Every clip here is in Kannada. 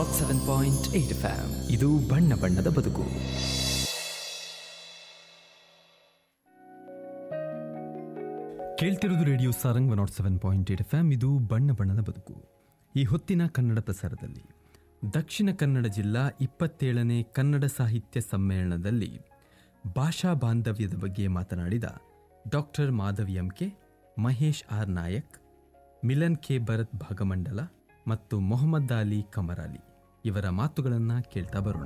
not seven point eight FM ಇದು ಬಣ್ಣ ಬಣ್ಣದ ಬದುಕು ಕೇಳ್ತಿರೋದು radio Sarang nought seven point eight F ಇದು ಬಣ್ಣ ಬಣ್ಣದ ಬದುಕು ಈ ಹೊತ್ತಿನ ಕನ್ನಡ ಪ್ರಸಾರದಲ್ಲಿ ದಕ್ಷಿಣ ಕನ್ನಡ ಜಿಲ್ಲಾ ಇಪ್ಪತ್ತೇಳನೇ ಕನ್ನಡ ಸಾಹಿತ್ಯ ಸಮ್ಮೇಳನದಲ್ಲಿ ಭಾಷಾ ಬಾಂಧವ್ಯದ ಬಗ್ಗೆ ಮಾತನಾಡಿದ doctor Madhavi MK Mahesh R Nayak Milan K Bharath Bhagamandala ಮತ್ತು ಮೊಹಮ್ಮದ್ ಅಲಿ ಕಮರಾಲಿ ಇವರ ಮಾತುಗಳನ್ನು ಕೇಳ್ತಾ ಬರೋಣ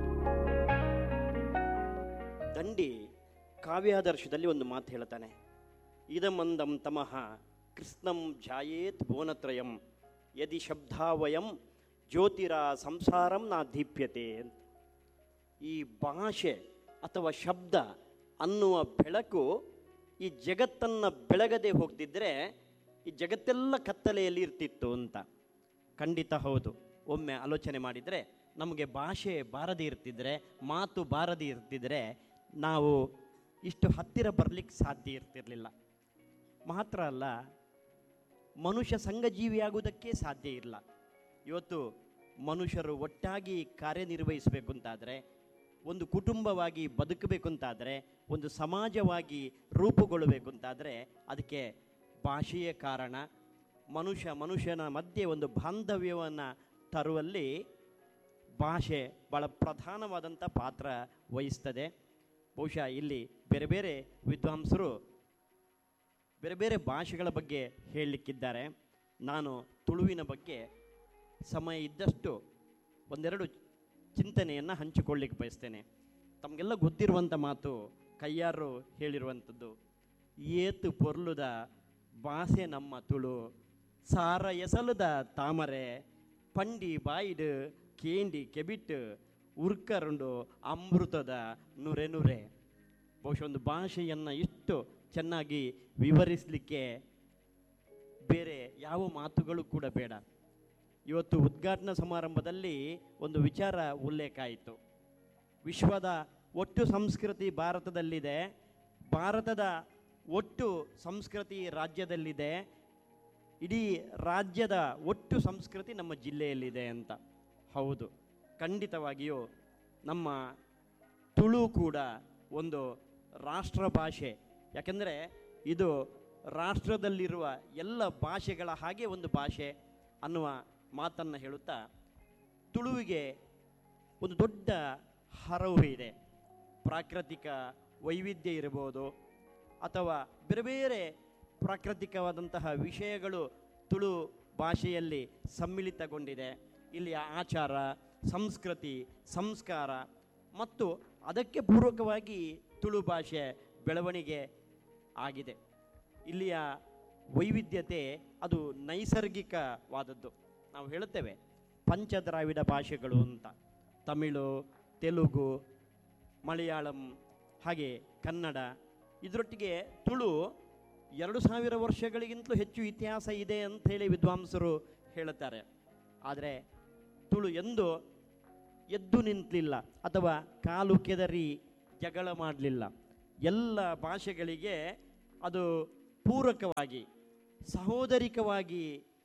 ದಂಡಿ ಕಾವ್ಯಾದರ್ಶದಲ್ಲಿ ಒಂದು ಮಾತು ಹೇಳ್ತಾನೆ ಇದಮಂದಂ ತಮಃ ಕೃಷ್ಣಂ ಝಾಯೇತ್ ಭುವನತ್ರಯಂ ಯದಿ ಶಬ್ದಾವಯಂ ಜ್ಯೋತಿರ ಸಂಸಾರಂ ನಾ ದೀಪ್ಯತೆ ಅಂತ ಈ ಭಾಷೆ ಅಥವಾ ಶಬ್ದ ಅನ್ನುವ ಬೆಳಕು ಈ ಜಗತ್ತನ್ನು ಬೆಳಗದೆ ಹೋಗ್ತಿದ್ರೆ ಈ ಜಗತ್ತೆಲ್ಲ ಕತ್ತಲೆಯಲ್ಲಿ ಇರ್ತಿತ್ತು ಅಂತ ಖಂಡಿತ ಹೌದು ಒಮ್ಮೆ ಆಲೋಚನೆ ಮಾಡಿದರೆ ನಮಗೆ ಭಾಷೆ ಬಾರದೇ ಇರ್ತಿದ್ರೆ ಮಾತು ಬಾರದೇ ಇರ್ತಿದ್ರೆ ನಾವು ಇಷ್ಟು ಹತ್ತಿರ ಬರಲಿಕ್ಕೆ ಸಾಧ್ಯ ಇರ್ತಿರಲಿಲ್ಲ ಮಾತ್ರ ಅಲ್ಲ ಮನುಷ್ಯ ಸಂಘಜೀವಿಯಾಗುವುದಕ್ಕೆ ಸಾಧ್ಯ ಇಲ್ಲ ಇವತ್ತು ಮನುಷ್ಯರು ಒಟ್ಟಾಗಿ ಕಾರ್ಯನಿರ್ವಹಿಸಬೇಕು ಅಂತಾದರೆ ಒಂದು ಕುಟುಂಬವಾಗಿ ಬದುಕಬೇಕು ಅಂತಾದರೆ ಒಂದು ಸಮಾಜವಾಗಿ ರೂಪುಗೊಳ್ಳಬೇಕು ಅಂತಾದರೆ ಅದಕ್ಕೆ ಭಾಷೆಯೇ ಕಾರಣ ಮನುಷ್ಯ ಮನುಷ್ಯನ ಮಧ್ಯೆ ಒಂದು ಬಾಂಧವ್ಯವನ್ನು ತರುವಲ್ಲಿ ಭಾಷೆ ಭಾಳ ಪ್ರಧಾನವಾದಂಥ ಪಾತ್ರ ವಹಿಸ್ತದೆ ಬಹುಶಃ ಇಲ್ಲಿ ಬೇರೆ ಬೇರೆ ವಿದ್ವಾಂಸರು ಬೇರೆ ಬೇರೆ ಭಾಷೆಗಳ ಬಗ್ಗೆ ಹೇಳಲಿಕ್ಕಿದ್ದಾರೆ ನಾನು ತುಳುವಿನ ಬಗ್ಗೆ ಸಮಯ ಇದ್ದಷ್ಟು ಒಂದೆರಡು ಚಿಂತನೆಯನ್ನು ಹಂಚಿಕೊಳ್ಳಿಕ್ಕೆ ಬಯಸ್ತೇನೆ ತಮಗೆಲ್ಲ ಗೊತ್ತಿರುವಂಥ ಮಾತು ಕೈಯಾರು ಹೇಳಿರುವಂಥದ್ದು ಏತು ಪೊರ್ಲುದ ಭಾಷೆ ನಮ್ಮ ತುಳು ಸಾರ ಎಸಲುದ ತಾಮರೆ ಪಂಡಿ ಬಾಯಿಡು ಕೇಂಡಿ ಕೆಬಿಟ್ಟು ಉರ್ಕರುಂಡು ಅಮೃತದ ನುರೆ ನುರೆ ಬಹುಶಃ ಒಂದು ಭಾಷೆಯನ್ನು ಇಷ್ಟು ಚೆನ್ನಾಗಿ ವಿವರಿಸಲಿಕ್ಕೆ ಬೇರೆ ಯಾವ ಮಾತುಗಳು ಕೂಡ ಬೇಡ ಇವತ್ತು ಉದ್ಘಾಟನಾ ಸಮಾರಂಭದಲ್ಲಿ ಒಂದು ವಿಚಾರ ಉಲ್ಲೇಖ ಆಯಿತು ವಿಶ್ವದ ಒಟ್ಟು ಸಂಸ್ಕೃತಿ ಭಾರತದಲ್ಲಿದೆ ಭಾರತದ ಒಟ್ಟು ಸಂಸ್ಕೃತಿ ರಾಜ್ಯದಲ್ಲಿದೆ ಇಡೀ ರಾಜ್ಯದ ಒಟ್ಟು ಸಂಸ್ಕೃತಿ ನಮ್ಮ ಜಿಲ್ಲೆಯಲ್ಲಿದೆ ಅಂತ ಹೌದು ಖಂಡಿತವಾಗಿಯೂ ನಮ್ಮ ತುಳು ಕೂಡ ಒಂದು ರಾಷ್ಟ್ರ ಭಾಷೆ ಯಾಕೆಂದರೆ ಇದು ರಾಷ್ಟ್ರದಲ್ಲಿರುವ ಎಲ್ಲ ಭಾಷೆಗಳ ಹಾಗೆ ಒಂದು ಭಾಷೆ ಅನ್ನುವ ಮಾತನ್ನು ಹೇಳುತ್ತಾ ತುಳುವಿಗೆ ಒಂದು ದೊಡ್ಡ ಹರವು ಇದೆ ಪ್ರಾಕೃತಿಕ ವೈವಿಧ್ಯ ಇರಬಹುದು ಅಥವಾ ಬೇರೆ ಬೇರೆ ಪ್ರಾಕೃತಿಕವಾದಂತಹ ವಿಷಯಗಳು ತುಳು ಭಾಷೆಯಲ್ಲಿ ಸಮ್ಮಿಳಿತಗೊಂಡಿದೆ ಇಲ್ಲಿಯ ಆಚಾರ ಸಂಸ್ಕೃತಿ ಸಂಸ್ಕಾರ ಮತ್ತು ಅದಕ್ಕೆ ಪೂರ್ವಕವಾಗಿ ತುಳು ಭಾಷೆ ಬೆಳವಣಿಗೆ ಆಗಿದೆ ಇಲ್ಲಿಯ ವೈವಿಧ್ಯತೆ ಅದು ನೈಸರ್ಗಿಕವಾದದ್ದು ನಾವು ಹೇಳುತ್ತೇವೆ ಪಂಚದ್ರಾವಿಡ ಭಾಷೆಗಳು ಅಂತ ತಮಿಳು ತೆಲುಗು ಮಲಯಾಳಂ ಹಾಗೆ ಕನ್ನಡ ಇದರೊಟ್ಟಿಗೆ ತುಳು ಎರಡು ಸಾವಿರ ವರ್ಷಗಳಿಗಿಂತಲೂ ಹೆಚ್ಚು ಇತಿಹಾಸ ಇದೆ ಅಂತ ಹೇಳಿ ವಿದ್ವಾಂಸರು ಹೇಳುತ್ತಾರೆ ಆದರೆ ತುಳು ಎಂದು ಎದ್ದು ನಿಂತಲಿಲ್ಲ ಅಥವಾ ಕಾಲು ಕೆದರಿ ಜಗಳ ಮಾಡಲಿಲ್ಲ ಎಲ್ಲ ಭಾಷೆಗಳಿಗೆ ಅದು ಪೂರಕವಾಗಿ ಸಹೋದರಿಕವಾಗಿ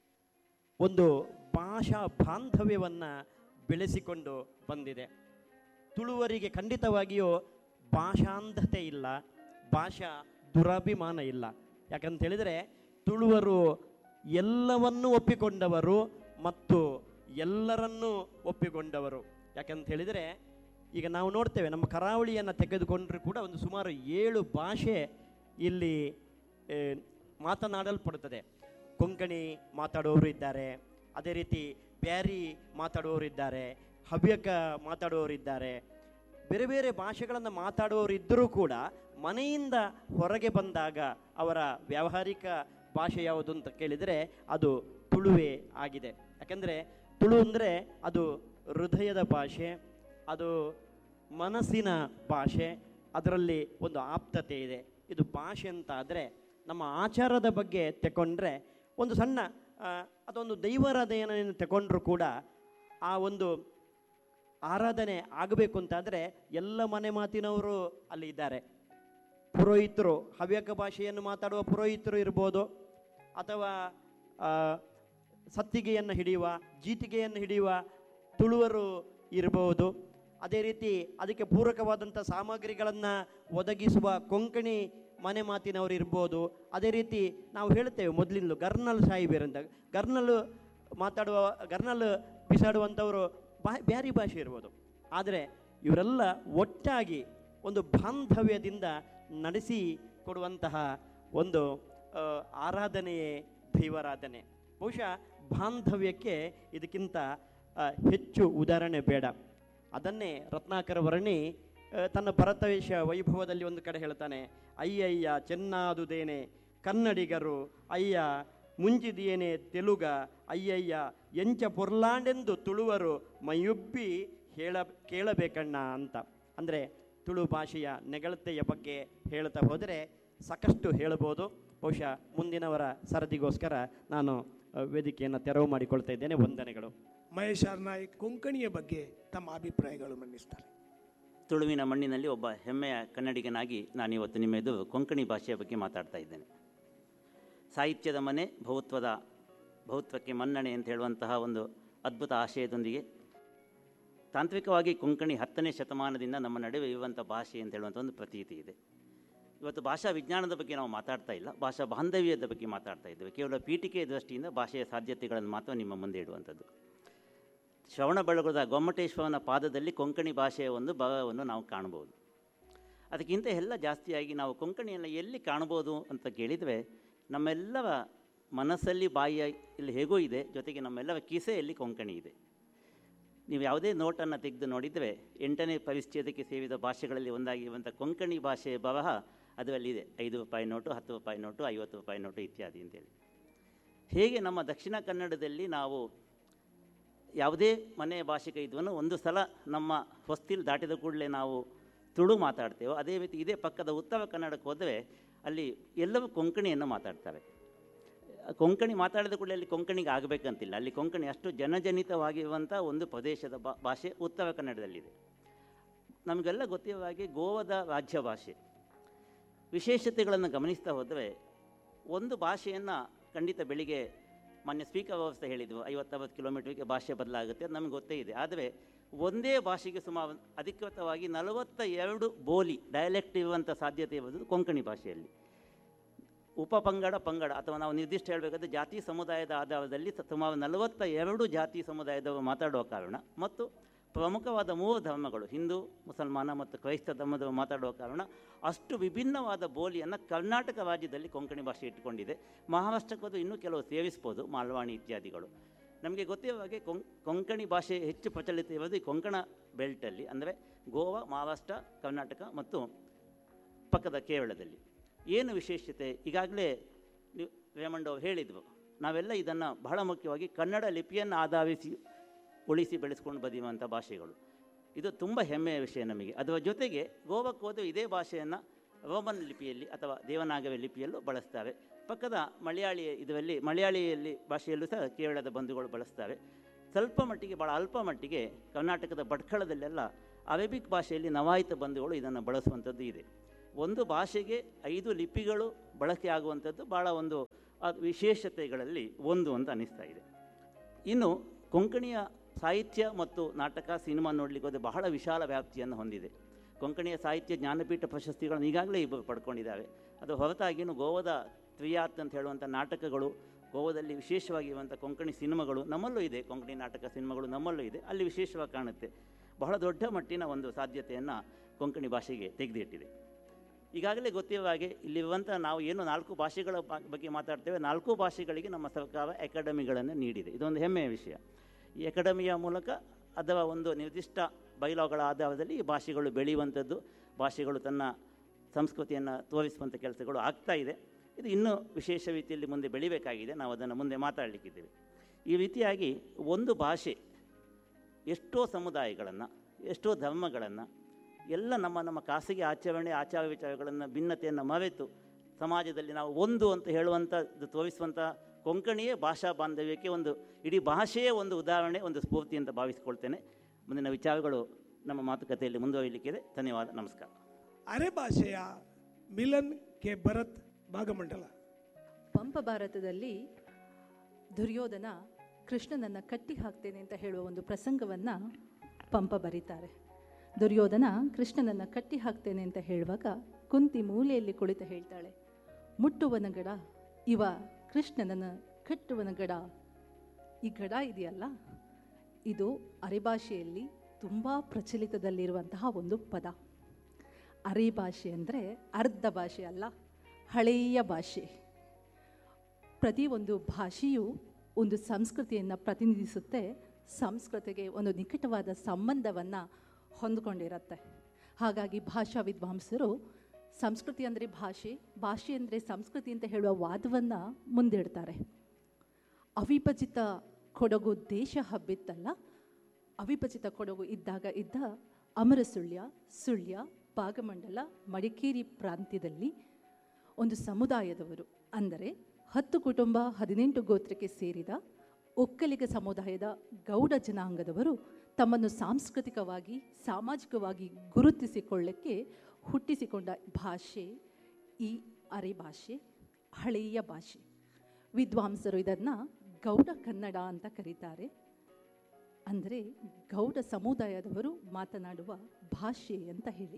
ಒಂದು ಭಾಷಾ ಬಾಂಧವ್ಯವನ್ನು ಬೆಳೆಸಿಕೊಂಡು ಬಂದಿದೆ ತುಳುವರಿಗೆ ಖಂಡಿತವಾಗಿಯೂ ಭಾಷಾಂಧತೆ ಇಲ್ಲ ಭಾಷಾ ದುರಾಭಿಮಾನ ಇಲ್ಲ ಯಾಕಂತ ಹೇಳಿದರೆ ತುಳುವರು ಎಲ್ಲವನ್ನೂ ಒಪ್ಪಿಕೊಂಡವರು ಮತ್ತು ಎಲ್ಲರನ್ನೂ ಒಪ್ಪಿಕೊಂಡವರು ಯಾಕಂತ ಹೇಳಿದರೆ ಈಗ ನಾವು ನೋಡ್ತೇವೆ ನಮ್ಮ ಕರಾವಳಿಯನ್ನು ತೆಗೆದುಕೊಂಡ್ರೂ ಕೂಡ ಒಂದು ಸುಮಾರು ಏಳು ಭಾಷೆ ಇಲ್ಲಿ ಏ, ಮಾತನಾಡಲ್ಪಡುತ್ತದೆ ಕೊಂಕಣಿ ಮಾತಾಡುವವರು ಇದ್ದಾರೆ ಅದೇ ರೀತಿ ಬ್ಯಾರಿ ಮಾತಾಡುವವರು ಇದ್ದಾರೆ ಹವ್ಯಕ ಮಾತಾಡುವವರು ಇದ್ದಾರೆ ಬೇರೆ ಬೇರೆ ಭಾಷೆಗಳನ್ನು ಮಾತಾಡುವವರು ಇದ್ದರೂ ಕೂಡ ಮನೆಯಿಂದ ಹೊರಗೆ ಬಂದಾಗ ಅವರ ವ್ಯಾವಹಾರಿಕ ಭಾಷೆ ಯಾವುದು ಅಂತ ಕೇಳಿದರೆ ಅದು ತುಳುವೇ ಆಗಿದೆ ಯಾಕೆಂದರೆ ತುಳು ಅಂದರೆ ಅದು ಹೃದಯದ ಭಾಷೆ ಅದು ಮನಸ್ಸಿನ ಭಾಷೆ ಅದರಲ್ಲಿ ಒಂದು ಆಪ್ತತೆ ಇದೆ ಇದು ಭಾಷೆ ಅಂತ ಆದರೆ ನಮ್ಮ ಆಚಾರದ ಬಗ್ಗೆ ತಗೊಂಡ್ರೆ ಒಂದು ಸಣ್ಣ ಆ, ಅದೊಂದು ದೈವಾರಾಧನೆಯನ್ನು ತಗೊಂಡ್ರೂ ಕೂಡ ಆ ಒಂದು ಆರಾಧನೆ ಆಗಬೇಕು ಅಂತಾದರೆ ಎಲ್ಲ ಮನೆ ಮಾತಿನವರು ಅಲ್ಲಿ ಇದ್ದಾರೆ ಪುರೋಹಿತರು ಹವ್ಯಕ ಭಾಷೆಯನ್ನು ಮಾತಾಡುವ ಪುರೋಹಿತರು ಇರ್ಬೋದು ಅಥವಾ ಆ, ಸತ್ತಿಗೆಯನ್ನು ಹಿಡಿಯುವ ಜೀತಿಗೆಯನ್ನು ಹಿಡಿಯುವ ತುಳುವರು ಇರಬಹುದು ಅದೇ ರೀತಿ ಅದಕ್ಕೆ ಪೂರಕವಾದಂಥ ಸಾಮಗ್ರಿಗಳನ್ನು ಒದಗಿಸುವ ಕೊಂಕಣಿ ಮನೆ ಮಾತಿನವರು ಇರ್ಬೋದು ಅದೇ ರೀತಿ ನಾವು ಹೇಳ್ತೇವೆ ಮೊದಲಿಂದಲೂ ಗರ್ನಲ್ ಸಾಹಿಬೇರ್ ಅಂತ ಗರ್ನಲ್ ಮಾತಾಡುವ ಗರ್ನಲ್ ಬಿಸಾಡುವಂಥವರು ಬಾ ಬ್ಯಾರಿ ಭಾಷೆ ಇರ್ಬೋದು ಆದರೆ ಇವರೆಲ್ಲ ಒಟ್ಟಾಗಿ ಒಂದು ಬಾಂಧವ್ಯದಿಂದ ನಡೆಸಿ ಕೊಡುವಂತಹ ಒಂದು ಆ, ಆರಾಧನೆಯೇ ದೈವಾರಾಧನೆ ಬಹುಶಃ ಬಾಂಧವ್ಯಕ್ಕೆ ಇದಕ್ಕಿಂತ ಆ, ಹೆಚ್ಚು ಉದಾಹರಣೆ ಬೇಡ ಅದನ್ನೇ ರತ್ನಾಕರ ವರ್ಣಿ ಆ, ತನ್ನ ಭರತವೇಶ ವೈಭವದಲ್ಲಿ ಒಂದು ಕಡೆ ಹೇಳ್ತಾನೆ ಅಯ್ಯಯ್ಯ ಚೆನ್ನಾದುದೇನೆ ಕನ್ನಡಿಗರು ಅಯ್ಯ ಮುಂಜಿದಿಯೇನೆ ತೆಲುಗ ಅಯ್ಯಯ್ಯ ಎಂಚ ಪೊರ್ಲಾಂಡೆಂದು ತುಳುವರು ಮೈಯುಬ್ಬಿ ಹೇಳ ಕೇಳಬೇಕಣ್ಣ ಅಂತ ಅಂದರೆ ತುಳು ಭಾಷೆಯ ನೆಗಳತೆಯ ಬಗ್ಗೆ ಹೇಳ್ತಾ ಹೋದರೆ ಸಾಕಷ್ಟು ಹೇಳಬಹುದು ಬಹುಶಃ ಮುಂದಿನವರ ಸರದಿಗೋಸ್ಕರ ನಾನು ಆ, ವೇದಿಕೆಯನ್ನು ತೆರವು ಮಾಡಿಕೊಳ್ತಾ ಇದ್ದೇನೆ ವಂದನೆಗಳು ಮಹೇಶ್ ಆರ್ ನಾಯ್ಕ್ ಕೊಂಕಣಿಯ ಬಗ್ಗೆ ತಮ್ಮ ಅಭಿಪ್ರಾಯಗಳು ಮಂಡಿಸ್ತಾರೆ ತುಳುವಿನ ಮಣ್ಣಿನಲ್ಲಿ ಒಬ್ಬ ಹೆಮ್ಮೆಯ ಕನ್ನಡಿಗನಾಗಿ ನಾನಿವತ್ತು ನಿಮ್ಮ ಎದುರು ಕೊಂಕಣಿ ಭಾಷೆಯ ಬಗ್ಗೆ ಮಾತಾಡ್ತಾ ಇದ್ದೇನೆ ಸಾಹಿತ್ಯದ ಮನೆ ಬಹುತ್ವದ ಬಹುತ್ವಕ್ಕೆ ಮನ್ನಣೆ ಅಂತ ಹೇಳುವಂತಹ ಒಂದು ಅದ್ಭುತ ಆಶಯದೊಂದಿಗೆ ತಾಂತ್ರಿಕವಾಗಿ ಕೊಂಕಣಿ ಹತ್ತನೇ ಶತಮಾನದಿಂದ ನಮ್ಮ ನಡುವೆ ಇರುವಂಥ ಭಾಷೆ ಅಂತ ಹೇಳುವಂಥ ಒಂದು ಪ್ರತೀತಿ ಇದೆ ಇವತ್ತು ಭಾಷಾ ವಿಜ್ಞಾನದ ಬಗ್ಗೆ ನಾವು ಮಾತಾಡ್ತಾ ಇಲ್ಲ ಭಾಷಾ ಬಾಂಧವ್ಯದ ಬಗ್ಗೆ ಮಾತಾಡ್ತಾ ಇದ್ದೇವೆ ಕೇವಲ ಪೀಠಿಕೆಯ ದೃಷ್ಟಿಯಿಂದ ಭಾಷೆಯ ಸಾಧ್ಯತೆಗಳನ್ನು ಮಾತ್ರ ನಿಮ್ಮ ಮುಂದೆ ಇಡುವಂಥದ್ದು ಶ್ರವಣ ಬೆಳಗೊಳದ ಗೊಮ್ಮಟೇಶ್ವರನ ಪಾದದಲ್ಲಿ ಕೊಂಕಣಿ ಭಾಷೆಯ ಒಂದು ಭಾವವನ್ನು ನಾವು ಕಾಣ್ಬೋದು ಅದಕ್ಕಿಂತ ಎಲ್ಲ ಜಾಸ್ತಿಯಾಗಿ ನಾವು ಕೊಂಕಣಿಯನ್ನು ಎಲ್ಲಿ ಕಾಣ್ಬೋದು ಅಂತ ಕೇಳಿದರೆ ನಮ್ಮೆಲ್ಲರ ಮನಸ್ಸಲ್ಲಿ ಬಾಯಿಯ ಇಲ್ಲಿ ಹೇಗೋ ಇದೆ ಜೊತೆಗೆ ನಮ್ಮೆಲ್ಲರ ಕಿಸೆಯಲ್ಲಿ ಕೊಂಕಣಿ ಇದೆ ನೀವು ಯಾವುದೇ ನೋಟನ್ನು ತೆಗೆದು ನೋಡಿದರೆ ಎಂಟನೇ ಪರಿಚ್ಛೇದಕ್ಕೆ ಸೇರಿದ ಭಾಷೆಗಳಲ್ಲಿ ಒಂದಾಗಿರುವಂಥ ಕೊಂಕಣಿ ಭಾಷೆಯ ಬರಹ ಅದರಲ್ಲಿದೆ ಐದು ರೂಪಾಯಿ ನೋಟು ಹತ್ತು ರೂಪಾಯಿ ನೋಟು ಐವತ್ತು ರೂಪಾಯಿ ನೋಟು ಇತ್ಯಾದಿ ಅಂತೇಳಿ ಹೇಗೆ ನಮ್ಮ ದಕ್ಷಿಣ ಕನ್ನಡದಲ್ಲಿ ನಾವು ಯಾವುದೇ ಮನೆಯ ಭಾಷಿಕ ಇದ್ವನ್ನು ಒಂದು ಸಲ ನಮ್ಮ ಹೊಸ್ತಿಲ್ ದಾಟಿದ ಕೂಡಲೇ ನಾವು ತುಳು ಮಾತಾಡ್ತೇವೋ ಅದೇ ರೀತಿ ಇದೇ ಪಕ್ಕದ ಉತ್ತರ ಕನ್ನಡಕ್ಕೆ ಹೋದರೆ ಅಲ್ಲಿ ಎಲ್ಲವೂ ಕೊಂಕಣಿಯನ್ನು ಮಾತಾಡ್ತಾರೆ ಕೊಂಕಣಿ ಮಾತಾಡಿದ ಕೂಡಲೇ ಅಲ್ಲಿ ಕೊಂಕಣಿಗೆ ಆಗಬೇಕಂತಿಲ್ಲ ಅಲ್ಲಿ ಕೊಂಕಣಿ ಅಷ್ಟು ಜನಜನಿತವಾಗಿರುವಂಥ ಒಂದು ಪ್ರದೇಶದ ಬಾ ಭಾಷೆ ಉತ್ತರ ಕನ್ನಡದಲ್ಲಿದೆ ನಮಗೆಲ್ಲ ಗೊತ್ತಿರುವ ಹಾಗೆ ಗೋವಾದ ರಾಜ್ಯ ಭಾಷೆ ವಿಶೇಷತೆಗಳನ್ನು ಗಮನಿಸ್ತಾ ಹೋದರೆ ಒಂದು ಭಾಷೆಯನ್ನು ಖಂಡಿತ ಬೆಳಿಗ್ಗೆ ಮೊನ್ನೆ ಸ್ಪೀಕರ್ ವ್ಯವಸ್ಥೆ ಹೇಳಿದ್ವು ಐವತ್ತವತ್ತು ಕಿಲೋಮೀಟ್ರಿಗೆ ಭಾಷೆ ಬದಲಾಗುತ್ತೆ ಅದು ನಮಗೆ ಗೊತ್ತೇ ಇದೆ ಆದರೆ ಒಂದೇ ಭಾಷೆಗೆ ಸುಮಾರು ಅಧಿಕೃತವಾಗಿ ನಲವತ್ತ ಎರಡು ಬೋಲಿ ಡಯಲೆಕ್ಟ್ ಇರುವಂಥ ಸಾಧ್ಯತೆ ಇರುವುದು ಕೊಂಕಣಿ ಭಾಷೆಯಲ್ಲಿ ಉಪಪಂಗಡ ಪಂಗಡ ಅಥವಾ ನಾವು ನಿರ್ದಿಷ್ಟ ಹೇಳಬೇಕಾದ್ರೆ ಜಾತಿ ಸಮುದಾಯದ ಆಧಾರದಲ್ಲಿ ಸ- ಸುಮಾರು ನಲವತ್ತ ಎರಡು ಜಾತಿ ಸಮುದಾಯದವರು ಮಾತಾಡುವ ಕಾರಣ ಮತ್ತು ಪ್ರಮುಖವಾದ ಮೂರು ಧರ್ಮಗಳು ಹಿಂದೂ ಮುಸಲ್ಮಾನ ಮತ್ತು ಕ್ರೈಸ್ತ ಧರ್ಮದವರು ಮಾತಾಡುವ ಕಾರಣ ಅಷ್ಟು ವಿಭಿನ್ನವಾದ ಬೋಲಿಯನ್ನು ಕರ್ನಾಟಕ ರಾಜ್ಯದಲ್ಲಿ ಕೊಂಕಣಿ ಭಾಷೆ ಇಟ್ಟುಕೊಂಡಿದೆ ಮಹಾರಾಷ್ಟ್ರಕ್ಕೆ ಹೋದ್ರೆ ಇನ್ನೂ ಕೆಲವು ಸೇವಿಸ್ಬೋದು ಮಾಲ್ವಾಣಿ ಇತ್ಯಾದಿಗಳು ನಮಗೆ ಗೊತ್ತಿರುವ ಹಾಗೆ ಕೊಂ ಕೊಂಕಣಿ ಭಾಷೆ ಹೆಚ್ಚು ಪ್ರಚಲಿತ ಇರೋದು ಈ ಕೊಂಕಣ ಬೆಲ್ಟಲ್ಲಿ ಅಂದರೆ ಗೋವಾ ಮಹಾರಾಷ್ಟ್ರ ಕರ್ನಾಟಕ ಮತ್ತು ಪಕ್ಕದ ಕೇರಳದಲ್ಲಿ ಏನು ವಿಶೇಷತೆ ಈಗಾಗಲೇ ನೀವು ರೇಮಂಡ್ ಅವರು ಹೇಳಿದರು ನಾವೆಲ್ಲ ಇದನ್ನು ಬಹಳ ಮುಖ್ಯವಾಗಿ ಕನ್ನಡ ಲಿಪಿಯನ್ನು ಆಧರಿಸಿ ಉಳಿಸಿ ಬೆಳೆಸ್ಕೊಂಡು ಬಂದಿರುವಂಥ ಭಾಷೆಗಳು ಇದು ತುಂಬ ಹೆಮ್ಮೆಯ ವಿಷಯ ನಮಗೆ ಅದರ ಜೊತೆಗೆ ಗೋವಾಕ್ಕೆ ಹೋದ ಇದೇ ಭಾಷೆಯನ್ನು ರೋಮನ್ ಲಿಪಿಯಲ್ಲಿ ಅಥವಾ ದೇವನಾಗರಿ ಲಿಪಿಯಲ್ಲೂ ಬಳಸ್ತಾರೆ ಪಕ್ಕದ ಮಲಯಾಳಿ ಇದರಲ್ಲಿ ಮಲಯಾಳಿಯಲ್ಲಿ ಭಾಷೆಯಲ್ಲೂ ಸಹ ಕೇರಳದ ಬಂಧುಗಳು ಬಳಸ್ತಾರೆ ಸ್ವಲ್ಪ ಮಟ್ಟಿಗೆ ಭಾಳ ಅಲ್ಪ ಮಟ್ಟಿಗೆ ಕರ್ನಾಟಕದ ಭಟ್ಕಳದಲ್ಲೆಲ್ಲ ಅರೇಬಿಕ್ ಭಾಷೆಯಲ್ಲಿ ನವಾಯಿತ ಬಂಧುಗಳು ಇದನ್ನು ಬಳಸುವಂಥದ್ದು ಇದೆ ಒಂದು ಭಾಷೆಗೆ ಐದು ಲಿಪಿಗಳು ಬಳಕೆ ಆಗುವಂಥದ್ದು ಭಾಳ ಒಂದು ಆ ವಿಶೇಷತೆಗಳಲ್ಲಿ ಒಂದು ಅಂತ ಅನ್ನಿಸ್ತಾ ಇದೆ ಇನ್ನು ಕೊಂಕಣಿಯ ಸಾಹಿತ್ಯ ಮತ್ತು ನಾಟಕ ಸಿನಿಮಾ ನೋಡಲಿಕ್ಕೆ ಹೋದರೆ ಬಹಳ ವಿಶಾಲ ವ್ಯಾಪ್ತಿಯನ್ನು ಹೊಂದಿದೆ ಕೊಂಕಣಿಯ ಸಾಹಿತ್ಯ ಜ್ಞಾನಪೀಠ ಪ್ರಶಸ್ತಿಗಳನ್ನು ಈಗಾಗಲೇ ಇಬ್ಬರು ಪಡ್ಕೊಂಡಿದ್ದಾವೆ ಅದು ಹೊರತಾಗಿಯೂ ಗೋವಾದ ತ್ರಿಯಾತ್ ಅಂತ ಹೇಳುವಂಥ ನಾಟಕಗಳು ಗೋವಾದಲ್ಲಿ ವಿಶೇಷವಾಗಿರುವಂಥ ಕೊಂಕಣಿ ಸಿನಿಮಾಗಳು ನಮ್ಮಲ್ಲೂ ಇದೆ ಕೊಂಕಣಿ ನಾಟಕ ಸಿನಿಮಾಗಳು ನಮ್ಮಲ್ಲೂ ಇದೆ ಅಲ್ಲಿ ವಿಶೇಷವಾಗಿ ಕಾಣುತ್ತೆ ಬಹಳ ದೊಡ್ಡ ಮಟ್ಟಿನ ಒಂದು ಸಾಧ್ಯತೆಯನ್ನು ಕೊಂಕಣಿ ಭಾಷೆಗೆ ತೆಗೆದಿಟ್ಟಿದೆ ಈಗಾಗಲೇ ಗೊತ್ತಿರುವ ಹಾಗೆ ಇಲ್ಲಿರುವಂಥ ನಾವು ಏನು ನಾಲ್ಕು ಭಾಷೆಗಳ ಬ- ಬಗ್ಗೆ ಮಾತಾಡ್ತೇವೆ ನಾಲ್ಕು ಭಾಷೆಗಳಿಗೆ ನಮ್ಮ ಸರ್ಕಾರ ಅಕಾಡೆಮಿಗಳನ್ನು ನೀಡಿದೆ ಇದೊಂದು ಹೆಮ್ಮೆಯ ವಿಷಯ ಈ ಅಕಾಡೆಮಿಯ ಮೂಲಕ ಅಥವಾ ಒಂದು ನಿರ್ದಿಷ್ಟ ಬೈಲಾಗಳ ಆಧಾರದಲ್ಲಿ ಈ ಭಾಷೆಗಳು ಬೆಳೆಯುವಂಥದ್ದು ಭಾಷೆಗಳು ತನ್ನ ಸಂಸ್ಕೃತಿಯನ್ನು ತೋರಿಸುವಂಥ ಕೆಲಸಗಳು ಆಗ್ತಾ ಇದೆ ಇದು ಇನ್ನೂ ವಿಶೇಷ ರೀತಿಯಲ್ಲಿ ಮುಂದೆ ಬೆಳಿಬೇಕಾಗಿದೆ ನಾವು ಅದನ್ನು ಮುಂದೆ ಮಾತಾಡಲಿಕ್ಕಿದ್ದೇವೆ ಈ ರೀತಿಯಾಗಿ ಒಂದು ಭಾಷೆ ಎಷ್ಟೋ ಸಮುದಾಯಗಳನ್ನು ಎಷ್ಟೋ ಧರ್ಮಗಳನ್ನು ಎಲ್ಲ ನಮ್ಮ ನಮ್ಮ ಖಾಸಗಿ ಆಚರಣೆ ಆಚಾರ ವಿಚಾರಗಳನ್ನು ಭಿನ್ನತೆಯನ್ನು ಮರೆತು ಸಮಾಜದಲ್ಲಿ ನಾವು ಒಂದು ಅಂತ ಹೇಳುವಂಥದ್ದು ತೋರಿಸುವಂಥ ಕೊಂಕಣಿಯೇ ಭಾಷಾ ಬಾಂಧವ್ಯಕ್ಕೆ ಒಂದು ಇಡೀ ಭಾಷೆಯೇ ಒಂದು ಉದಾಹರಣೆ ಒಂದು ಸ್ಫೂರ್ತಿ ಅಂತ ಭಾವಿಸಿಕೊಳ್ತೇನೆ ಮುಂದಿನ ವಿಚಾರಗಳು ನಮ್ಮ ಮಾತುಕತೆಯಲ್ಲಿ ಮುಂದುವರಿಲಿಕ್ಕಿದೆ ಧನ್ಯವಾದ ನಮಸ್ಕಾರ ಅರೆ ಭಾಷೆಯ ಮಿಲನ್ ಕೆ ಭರತ್ ಭಾಗಮಂಡಲ ಪಂಪ ಭಾರತದಲ್ಲಿ ದುರ್ಯೋಧನ ಕೃಷ್ಣನನ್ನು ಕಟ್ಟಿ ಹಾಕ್ತೇನೆ ಅಂತ ಹೇಳುವ ಒಂದು ಪ್ರಸಂಗವನ್ನು ಪಂಪ ಬರೀತಾರೆ ದುರ್ಯೋಧನ ಕೃಷ್ಣನನ್ನು ಕಟ್ಟಿ ಹಾಕ್ತೇನೆ ಅಂತ ಹೇಳುವಾಗ ಕುಂತಿ ಮೂಲೆಯಲ್ಲಿ ಕುಳಿತು ಹೇಳ್ತಾಳೆ ಮುಟ್ಟುವನ ಗಡ ಇವ ಕೃಷ್ಣನನ್ನು ಕಟ್ಟುವನ ಗಡ ಈ ಗಡ ಇದೆಯಲ್ಲ ಇದು ಅರೆಭಾಷೆಯಲ್ಲಿ ತುಂಬ ಪ್ರಚಲಿತದಲ್ಲಿರುವಂತಹ ಒಂದು ಪದ ಅರೆಭಾಷೆ ಅಂದರೆ ಅರ್ಧ ಭಾಷೆ ಅಲ್ಲ ಹಳೆಯ ಭಾಷೆ ಪ್ರತಿಯೊಂದು ಭಾಷೆಯು ಒಂದು ಸಂಸ್ಕೃತಿಯನ್ನು ಪ್ರತಿನಿಧಿಸುತ್ತೆ ಸಂಸ್ಕೃತಿಗೆ ಒಂದು ನಿಕಟವಾದ ಸಂಬಂಧವನ್ನು ಹೊಂದಿಕೊಂಡಿರುತ್ತೆ ಹಾಗಾಗಿ ಭಾಷಾ ವಿದ್ವಾಂಸರು ಸಂಸ್ಕೃತಿ ಅಂದರೆ ಭಾಷೆ ಭಾಷೆ ಅಂದರೆ ಸಂಸ್ಕೃತಿ ಅಂತ ಹೇಳುವ ವಾದವನ್ನು ಮುಂದಿಡ್ತಾರೆ ಅವಿಭಜಿತ ಕೊಡಗು ದೇಶ ಹಬ್ಬಿತ್ತಲ್ಲ ಅವಿಭಜಿತ ಕೊಡಗು ಇದ್ದಾಗ ಇದ್ದ ಅಮರಸುಳ್ಯ ಸುಳ್ಯ ಭಾಗಮಂಡಲ ಮಡಿಕೇರಿ ಪ್ರಾಂತ್ಯದಲ್ಲಿ ಒಂದು ಸಮುದಾಯದವರು ಅಂದರೆ ಹತ್ತು ಕುಟುಂಬ ಹದಿನೆಂಟು ಗೋತ್ರಕ್ಕೆ ಸೇರಿದ ಒಕ್ಕಲಿಗ ಸಮುದಾಯದ ಗೌಡ ಜನಾಂಗದವರು ತಮ್ಮನ್ನು ಸಾಂಸ್ಕೃತಿಕವಾಗಿ ಸಾಮಾಜಿಕವಾಗಿ ಗುರುತಿಸಿಕೊಳ್ಳಕ್ಕೆ ಹುಟ್ಟಿಸಿಕೊಂಡ ಭಾಷೆ ಈ ಅರೆಭಾಷೆ ಹಳೆಯ ಭಾಷೆ ವಿದ್ವಾಂಸರು ಇದನ್ನು ಗೌಡ ಕನ್ನಡ ಅಂತ ಕರೀತಾರೆ ಅಂದರೆ ಗೌಡ ಸಮುದಾಯದವರು ಮಾತನಾಡುವ ಭಾಷೆ ಅಂತ ಹೇಳಿ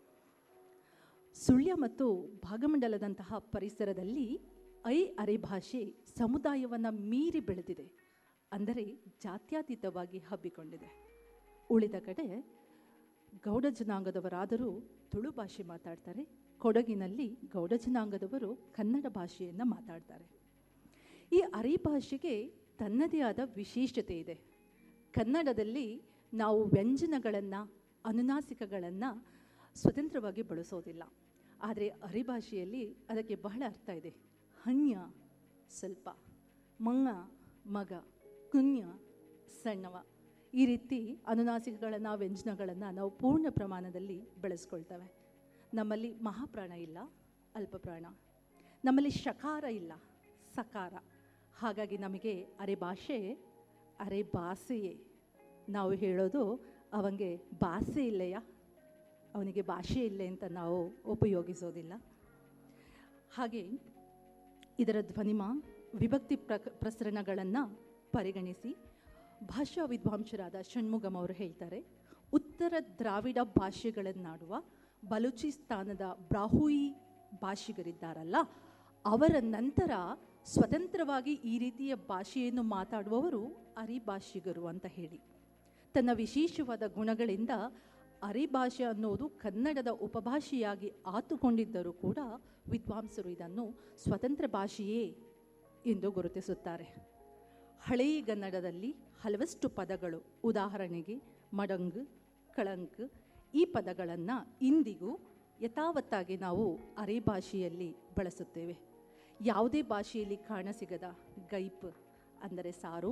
ಸುಳ್ಯ ಮತ್ತು ಭಾಗಮಂಡಲದಂತಹ ಪರಿಸರದಲ್ಲಿ ಐ ಅರೆಭಾಷೆ ಸಮುದಾಯವನ್ನು ಮೀರಿ ಬೆಳೆದಿದೆ ಅಂದರೆ ಜಾತ್ಯತೀತವಾಗಿ ಹಬ್ಬಿಕೊಂಡಿದೆ ಉಳಿದ ಕಡೆ ಗೌಡ ಜನಾಂಗದವರಾದರೂ ತುಳು ಭಾಷೆ ಮಾತಾಡ್ತಾರೆ ಕೊಡಗಿನಲ್ಲಿ ಗೌಡ ಜನಾಂಗದವರು ಕನ್ನಡ ಭಾಷೆಯನ್ನು ಮಾತಾಡ್ತಾರೆ ಈ ಅರೆಭಾಷೆಗೆ ತನ್ನದೇ ಆದ ವಿಶೇಷತೆ ಇದೆ ಕನ್ನಡದಲ್ಲಿ ನಾವು ವ್ಯಂಜನಗಳನ್ನು ಅನುನಾಸಿಕಗಳನ್ನು ಸ್ವತಂತ್ರವಾಗಿ ಬಳಸೋದಿಲ್ಲ ಆದರೆ ಅರೆಭಾಷೆಯಲ್ಲಿ ಅದಕ್ಕೆ ಬಹಳ ಅರ್ಥ ಇದೆ ಹಣ್ಯ ಸ್ವಲ್ಪ ಮಂಗ ಮಗ ಕುನ್ಯ ಸಣ್ಣವ ಈ ರೀತಿ ಅನುನಾಸಿಕಗಳನ್ನು ವ್ಯಂಜನಗಳನ್ನು ನಾವು ಪೂರ್ಣ ಪ್ರಮಾಣದಲ್ಲಿ ಬೆಳೆಸ್ಕೊಳ್ತೇವೆ ನಮ್ಮಲ್ಲಿ ಮಹಾಪ್ರಾಣ ಇಲ್ಲ ಅಲ್ಪ ಪ್ರಾಣ ನಮ್ಮಲ್ಲಿ ಶಕಾರ ಇಲ್ಲ ಸಕಾರ ಹಾಗಾಗಿ ನಮಗೆ ಅರೆ ಭಾಷೆ ಅರೆ ಭಾಷೆಯೇ ನಾವು ಹೇಳೋದು ಅವನಿಗೆ ಭಾಷೆ ಇಲ್ಲೆಯಾ ಅವನಿಗೆ ಭಾಷೆ ಇಲ್ಲೇ ಅಂತ ನಾವು ಉಪಯೋಗಿಸೋದಿಲ್ಲ ಹಾಗೆ ಇದರ ಧ್ವನಿಮ ವಿಭಕ್ತಿ ಪ್ರಕ ಪ್ರಸರಣಗಳನ್ನು ಪರಿಗಣಿಸಿ ಭಾಷಾ ವಿದ್ವಾಂಸರಾದ ಷಣ್ಮುಗಂ ಅವರು ಹೇಳ್ತಾರೆ ಉತ್ತರ ದ್ರಾವಿಡ ಭಾಷೆಗಳನ್ನಾಡುವ ಬಲೂಚಿಸ್ತಾನದ ಬ್ರಾಹುಯಿ ಭಾಷಿಗರಿದ್ದಾರಲ್ಲ ಅವರ ನಂತರ ಸ್ವತಂತ್ರವಾಗಿ ಈ ರೀತಿಯ ಭಾಷೆಯನ್ನು ಮಾತಾಡುವವರು ಅರಿಭಾಷಿಗರು ಅಂತ ಹೇಳಿ ತನ್ನ ವಿಶೇಷವಾದ ಗುಣಗಳಿಂದ ಅರೆಭಾಷೆ ಅನ್ನೋದು ಕನ್ನಡದ ಉಪಭಾಷೆಯಾಗಿ ಆತುಕೊಂಡಿದ್ದರೂ ಕೂಡ ವಿದ್ವಾಂಸರು ಇದನ್ನು ಸ್ವತಂತ್ರ ಭಾಷೆಯೇ ಎಂದು ಗುರುತಿಸುತ್ತಾರೆ ಹಳೆಯಗನ್ನಡದಲ್ಲಿ ಹಲವಷ್ಟು ಪದಗಳು ಉದಾಹರಣೆಗೆ ಮಡಂಗ್ ಕಳಂಕ್ ಈ ಪದಗಳನ್ನು ಇಂದಿಗೂ ಯಥಾವತ್ತಾಗಿ ನಾವು ಅರೆಭಾಷೆಯಲ್ಲಿ ಬಳಸುತ್ತೇವೆ ಯಾವುದೇ ಭಾಷೆಯಲ್ಲಿ ಕಾಣಸಿಗದ ಗೈಪ್ ಅಂದರೆ ಸಾರು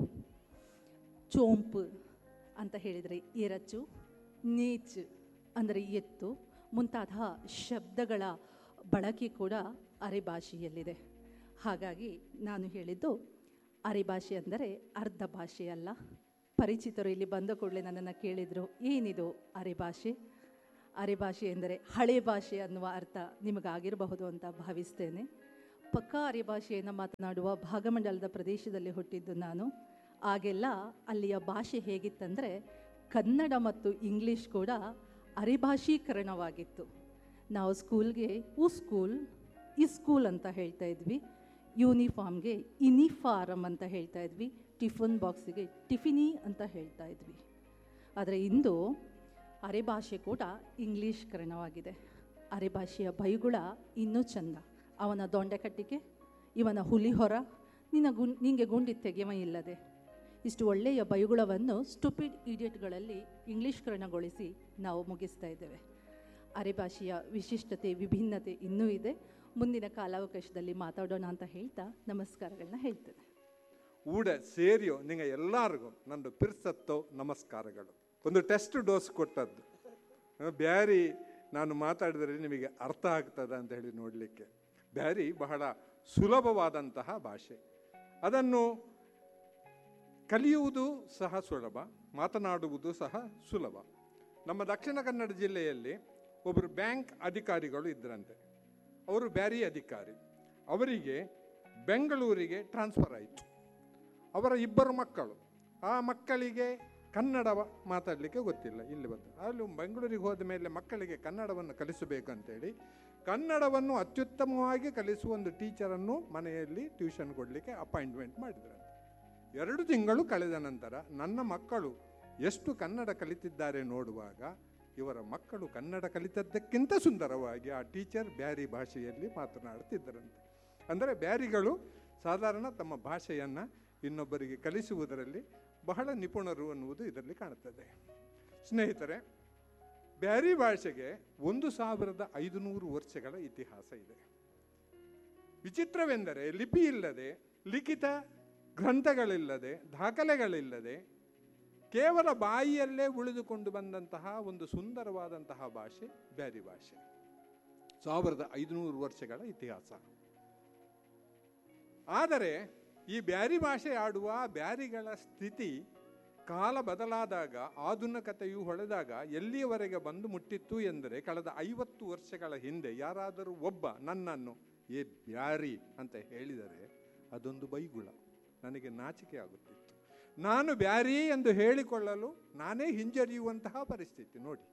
ಚೋಂಪು ಅಂತ ಹೇಳಿದರೆ ಎರಚು ನೇಚ್ ಅಂದರೆ ಎತ್ತು ಮುಂತಾದ ಶಬ್ದಗಳ ಬಳಕೆ ಕೂಡ ಅರೆಭಾಷೆಯಲ್ಲಿದೆ ಹಾಗಾಗಿ ನಾನು ಹೇಳಿದ್ದು ಅರೆಭಾಷೆ ಅಂದರೆ ಅರ್ಧ ಭಾಷೆ ಅಲ್ಲ ಪರಿಚಿತರು ಇಲ್ಲಿ ಬಂದ ಕೂಡಲೇ ನನ್ನನ್ನು ಕೇಳಿದರು ಏನಿದು ಅರೆಭಾಷೆ ಅರೆಭಾಷೆ ಎಂದರೆ ಹಳೆ ಭಾಷೆ ಅನ್ನುವ ಅರ್ಥ ನಿಮಗಾಗಿರಬಹುದು ಅಂತ ಭಾವಿಸ್ತೇನೆ ಪಕ್ಕಾ ಅರೆಭಾಷೆಯನ್ನು ಮಾತನಾಡುವ ಭಾಗಮಂಡಲದ ಪ್ರದೇಶದಲ್ಲಿ ಹುಟ್ಟಿದ್ದು ನಾನು ಆಗೆಲ್ಲ ಅಲ್ಲಿಯ ಭಾಷೆ ಹೇಗಿತ್ತಂದರೆ ಕನ್ನಡ ಮತ್ತು ಇಂಗ್ಲೀಷ್ ಕೂಡ ಅರೆಭಾಷೀಕರಣವಾಗಿತ್ತು ನಾವು ಸ್ಕೂಲ್ಗೆ ಉ ಸ್ಕೂಲ್ ಈ ಸ್ಕೂಲ್ ಅಂತ ಹೇಳ್ತಾ ಇದ್ವಿ ಯೂನಿಫಾರ್ಮ್ಗೆ ಇನಿಫಾರಮ್ ಅಂತ ಹೇಳ್ತಾ ಇದ್ವಿ ಟಿಫನ್ ಬಾಕ್ಸಿಗೆ ಟಿಫಿನಿ ಅಂತ ಹೇಳ್ತಾ ಇದ್ವಿ ಆದರೆ ಇಂದು ಅರೆಭಾಷೆ ಕೂಡ ಇಂಗ್ಲೀಷ್ಕರಣವಾಗಿದೆ ಅರೆಭಾಷೆಯ ಬೈಗುಳ ಇನ್ನೂ ಚಂದ ಅವನ ದೊಂಡೆಕಟ್ಟಿಗೆ ಇವನ ಹುಲಿ ಹೊರ ನಿನ್ನ ಗುಂಡ್ ನಿಂಗೆ ಗುಂಡಿ ತೆಗೆವ ಇಲ್ಲದೆ ಇಷ್ಟು ಒಳ್ಳೆಯ ಬೈಗುಳವನ್ನು ಸ್ಟುಪಿಡ್ ಇಡಿಯಟ್ಗಳಲ್ಲಿ ಇಂಗ್ಲೀಷ್ಕರಣಗೊಳಿಸಿ ನಾವು ಮುಗಿಸ್ತಾ ಇದ್ದೇವೆ ಅರೆಭಾಷೆಯ ವಿಶಿಷ್ಟತೆ ವಿಭಿನ್ನತೆ ಇನ್ನೂ ಇದೆ ಮುಂದಿನ ಕಾಲಾವಕಾಶದಲ್ಲಿ ಮಾತಾಡೋಣ ಅಂತ ಹೇಳ್ತಾ ನಮಸ್ಕಾರಗಳನ್ನ ಹೇಳ್ತೇನೆ ಊಡ ಸೇರಿಯೋ ನಿಂಗೆ ಎಲ್ಲರಿಗೂ ನಂದು ಪಿರ್ಸತ್ತೋ ನಮಸ್ಕಾರಗಳು ಒಂದು ಟೆಸ್ಟ್ ಡೋಸ್ ಕೊಟ್ಟದ್ದು ಆ, ಬ್ಯಾರಿ ನಾನು ಮಾತಾಡಿದರೆ ನಿಮಗೆ ಅರ್ಥ ಆಗ್ತದ ಅಂತ ಹೇಳಿ ನೋಡಲಿಕ್ಕೆ ಬ್ಯಾರಿ ಬಹಳ ಸುಲಭವಾದಂತಹ ಭಾಷೆ ಅದನ್ನು ಕಲಿಯುವುದು ಸಹ ಸುಲಭ ಮಾತನಾಡುವುದು ಸಹ ಸುಲಭ ನಮ್ಮ ದಕ್ಷಿಣ ಕನ್ನಡ ಜಿಲ್ಲೆಯಲ್ಲಿ ಒಬ್ಬರು ಬ್ಯಾಂಕ್ ಅಧಿಕಾರಿಗಳು ಇದ್ರಂತೆ ಅವರು ಬ್ಯಾರಿ ಅಧಿಕಾರಿ ಅವರಿಗೆ ಬೆಂಗಳೂರಿಗೆ ಟ್ರಾನ್ಸ್ಫರ್ ಆಯಿತು ಅವರ ಇಬ್ಬರು ಮಕ್ಕಳು ಆ ಮಕ್ಕಳಿಗೆ ಕನ್ನಡ ಮಾತಾಡಲಿಕ್ಕೆ ಗೊತ್ತಿಲ್ಲ ಇಲ್ಲಿ ಬಂದು ಅಲ್ಲಿ ಬೆಂಗಳೂರಿಗೆ ಹೋದ ಮೇಲೆ ಮಕ್ಕಳಿಗೆ ಕನ್ನಡವನ್ನು ಕಲಿಸಬೇಕಂತೇಳಿ ಕನ್ನಡವನ್ನು ಅತ್ಯುತ್ತಮವಾಗಿ ಕಲಿಸುವ ಒಂದು ಟೀಚರನ್ನು ಮನೆಯಲ್ಲಿ ಟ್ಯೂಷನ್ ಕೊಡಲಿಕ್ಕೆ ಅಪಾಯಿಂಟ್ಮೆಂಟ್ ಮಾಡಿದ್ರಂತೆ ಎರಡು ತಿಂಗಳು ಕಳೆದ ನಂತರ ನನ್ನ ಮಕ್ಕಳು ಎಷ್ಟು ಕನ್ನಡ ಕಲಿತಿದ್ದಾರೆ ನೋಡುವಾಗ ಇವರ ಮಕ್ಕಳು ಕನ್ನಡ ಕಲಿತದ್ದಕ್ಕಿಂತ ಸುಂದರವಾಗಿ ಆ ಟೀಚರ್ ಬ್ಯಾರಿ ಭಾಷೆಯಲ್ಲಿ ಮಾತನಾಡುತ್ತಿದ್ದರಂತೆ ಅಂದರೆ ಬ್ಯಾರಿಗಳು ಸಾಧಾರಣ ತಮ್ಮ ಭಾಷೆಯನ್ನು ಇನ್ನೊಬ್ಬರಿಗೆ ಕಲಿಸುವುದರಲ್ಲಿ ಬಹಳ ನಿಪುಣರು ಅನ್ನುವುದು ಇದರಲ್ಲಿ ಕಾಣುತ್ತದೆ ಸ್ನೇಹಿತರೆ ಬ್ಯಾರಿ ಭಾಷೆಗೆ ಒಂದು ಸಾವಿರದ ಐದುನೂರು ವರ್ಷಗಳ ಇತಿಹಾಸ ಇದೆ ವಿಚಿತ್ರವೆಂದರೆ ಲಿಪಿ ಇಲ್ಲದೆ ಲಿಖಿತ ಗ್ರಂಥಗಳಿಲ್ಲದೆ ದಾಖಲೆಗಳಿಲ್ಲದೆ ಕೇವಲ ಬಾಯಿಯಲ್ಲೇ ಉಳಿದುಕೊಂಡು ಬಂದಂತಹ ಒಂದು ಸುಂದರವಾದಂತಹ ಭಾಷೆ ಬ್ಯಾರಿ ಭಾಷೆ ಸಾವಿರದ ಐದುನೂರು ವರ್ಷಗಳ ಇತಿಹಾಸ ಆದರೆ ಈ ಬ್ಯಾರಿ ಭಾಷೆ ಆಡುವ ಬ್ಯಾರಿಗಳ ಸ್ಥಿತಿ ಕಾಲ ಬದಲಾದಾಗ ಆಧುನಿಕತೆಯು ಹೊಳೆದಾಗ ಎಲ್ಲಿಯವರೆಗೆ ಬಂದು ಮುಟ್ಟಿತ್ತು ಎಂದರೆ ಕಳೆದ ಐವತ್ತು ವರ್ಷಗಳ ಹಿಂದೆ ಯಾರಾದರೂ ಒಬ್ಬ ನನ್ನನ್ನು ಏ ಬ್ಯಾರಿ ಅಂತ ಹೇಳಿದರೆ ಅದೊಂದು ಬೈಗುಳ ನನಗೆ ನಾಚಿಕೆ ಆಗುತ್ತಿತ್ತು ನಾನು ಬ್ಯಾರಿ ಎಂದು ಹೇಳಿಕೊಳ್ಳಲು ನಾನೇ ಹಿಂಜರಿಯುವಂತಹ ಪರಿಸ್ಥಿತಿ ನೋಡಿ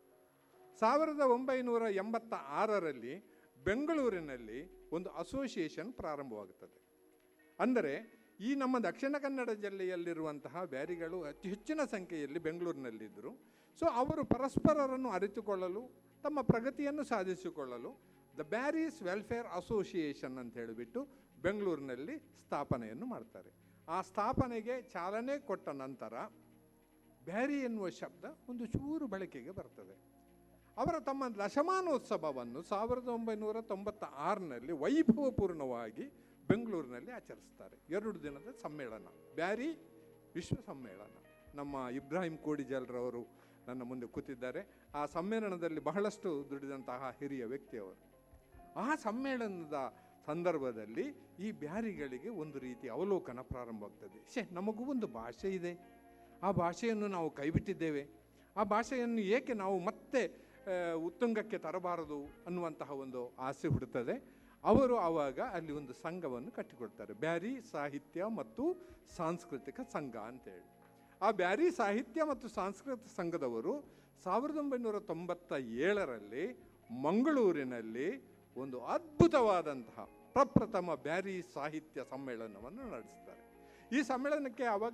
ಸಾವಿರದ ಒಂಬೈನೂರ ಎಂಬತ್ತ ಆರರಲ್ಲಿ ಬೆಂಗಳೂರಿನಲ್ಲಿ ಒಂದು ಅಸೋಸಿಯೇಷನ್ ಪ್ರಾರಂಭವಾಗುತ್ತದೆ ಅಂದರೆ ಈ ನಮ್ಮ ದಕ್ಷಿಣ ಕನ್ನಡ ಜಿಲ್ಲೆಯಲ್ಲಿರುವಂತಹ ಬ್ಯಾರಿಗಳು ಅತಿ ಹೆಚ್ಚಿನ ಸಂಖ್ಯೆಯಲ್ಲಿ ಬೆಂಗಳೂರಿನಲ್ಲಿದ್ದರು ಸೊ ಅವರು ಪರಸ್ಪರರನ್ನು ಅರಿತುಕೊಳ್ಳಲು ತಮ್ಮ ಪ್ರಗತಿಯನ್ನು ಸಾಧಿಸಿಕೊಳ್ಳಲು ದ ಬ್ಯಾರೀಸ್ ವೆಲ್ಫೇರ್ ಅಸೋಸಿಯೇಷನ್ ಅಂತ ಹೇಳಿಬಿಟ್ಟು ಬೆಂಗಳೂರಿನಲ್ಲಿ ಸ್ಥಾಪನೆಯನ್ನು ಮಾಡ್ತಾರೆ ಆ ಸ್ಥಾಪನೆಗೆ ಚಾಲನೆ ಕೊಟ್ಟ ನಂತರ ಬ್ಯಾರಿ ಎನ್ನುವ ಶಬ್ದ ಒಂದು ಚೂರು ಬಳಕೆಗೆ ಬರ್ತದೆ ಅವರ ತಮ್ಮ ದಶಮಾನೋತ್ಸವವನ್ನು ಸಾವಿರದ ಒಂಬೈನೂರ ತೊಂಬತ್ತ ಆರನಲ್ಲಿ ವೈಭವಪೂರ್ಣವಾಗಿ ಬೆಂಗಳೂರಿನಲ್ಲಿ ಆಚರಿಸ್ತಾರೆ ಎರಡು ದಿನದ ಸಮ್ಮೇಳನ ಬ್ಯಾರಿ ವಿಶ್ವ ಸಮ್ಮೇಳನ ನಮ್ಮ ಇಬ್ರಾಹಿಂ ಕೋಡಿಜಲ್ರವರು ನನ್ನ ಮುಂದೆ ಕೂತಿದ್ದಾರೆ ಆ ಸಮ್ಮೇಳನದಲ್ಲಿ ಬಹಳಷ್ಟು ದುಡಿದಂತಹ ಹಿರಿಯ ವ್ಯಕ್ತಿಯವರು ಆ ಸಮ್ಮೇಳನದ ಸಂದರ್ಭದಲ್ಲಿ ಈ ಬ್ಯಾರಿಗಳಿಗೆ ಒಂದು ರೀತಿ ಅವಲೋಕನ ಪ್ರಾರಂಭವಾಗ್ತದೆ ಶೇ ನಮಗೂ ಒಂದು ಭಾಷೆ ಇದೆ ಆ ಭಾಷೆಯನ್ನು ನಾವು ಕೈಬಿಟ್ಟಿದ್ದೇವೆ ಆ ಭಾಷೆಯನ್ನು ಏಕೆ ನಾವು ಮತ್ತೆ ಆ, ಉತ್ತುಂಗಕ್ಕೆ ತರಬಾರದು ಅನ್ನುವಂತಹ ಒಂದು ಆಸೆ ಹುಡುತ್ತದೆ ಅವರು ಆವಾಗ ಅಲ್ಲಿ ಒಂದು ಸಂಘವನ್ನು ಕಟ್ಟಿಕೊಡ್ತಾರೆ ಬ್ಯಾರಿ ಸಾಹಿತ್ಯ ಮತ್ತು ಸಾಂಸ್ಕೃತಿಕ ಸಂಘ ಅಂತೇಳಿ ಆ ಬ್ಯಾರಿ ಸಾಹಿತ್ಯ ಮತ್ತು ಸಾಂಸ್ಕೃತಿಕ ಸಂಘದವರು ಸಾವಿರದ ಒಂಬೈನೂರ ತೊಂಬತ್ತ ಏಳರಲ್ಲಿ ಮಂಗಳೂರಿನಲ್ಲಿ ಒಂದು ಅದ್ಭುತವಾದಂತಹ ಪ್ರಪ್ರಥಮ ಬ್ಯಾರಿ ಸಾಹಿತ್ಯ ಸಮ್ಮೇಳನವನ್ನು ನಡೆಸ್ತಾರೆ ಈ ಸಮ್ಮೇಳನಕ್ಕೆ ಆವಾಗ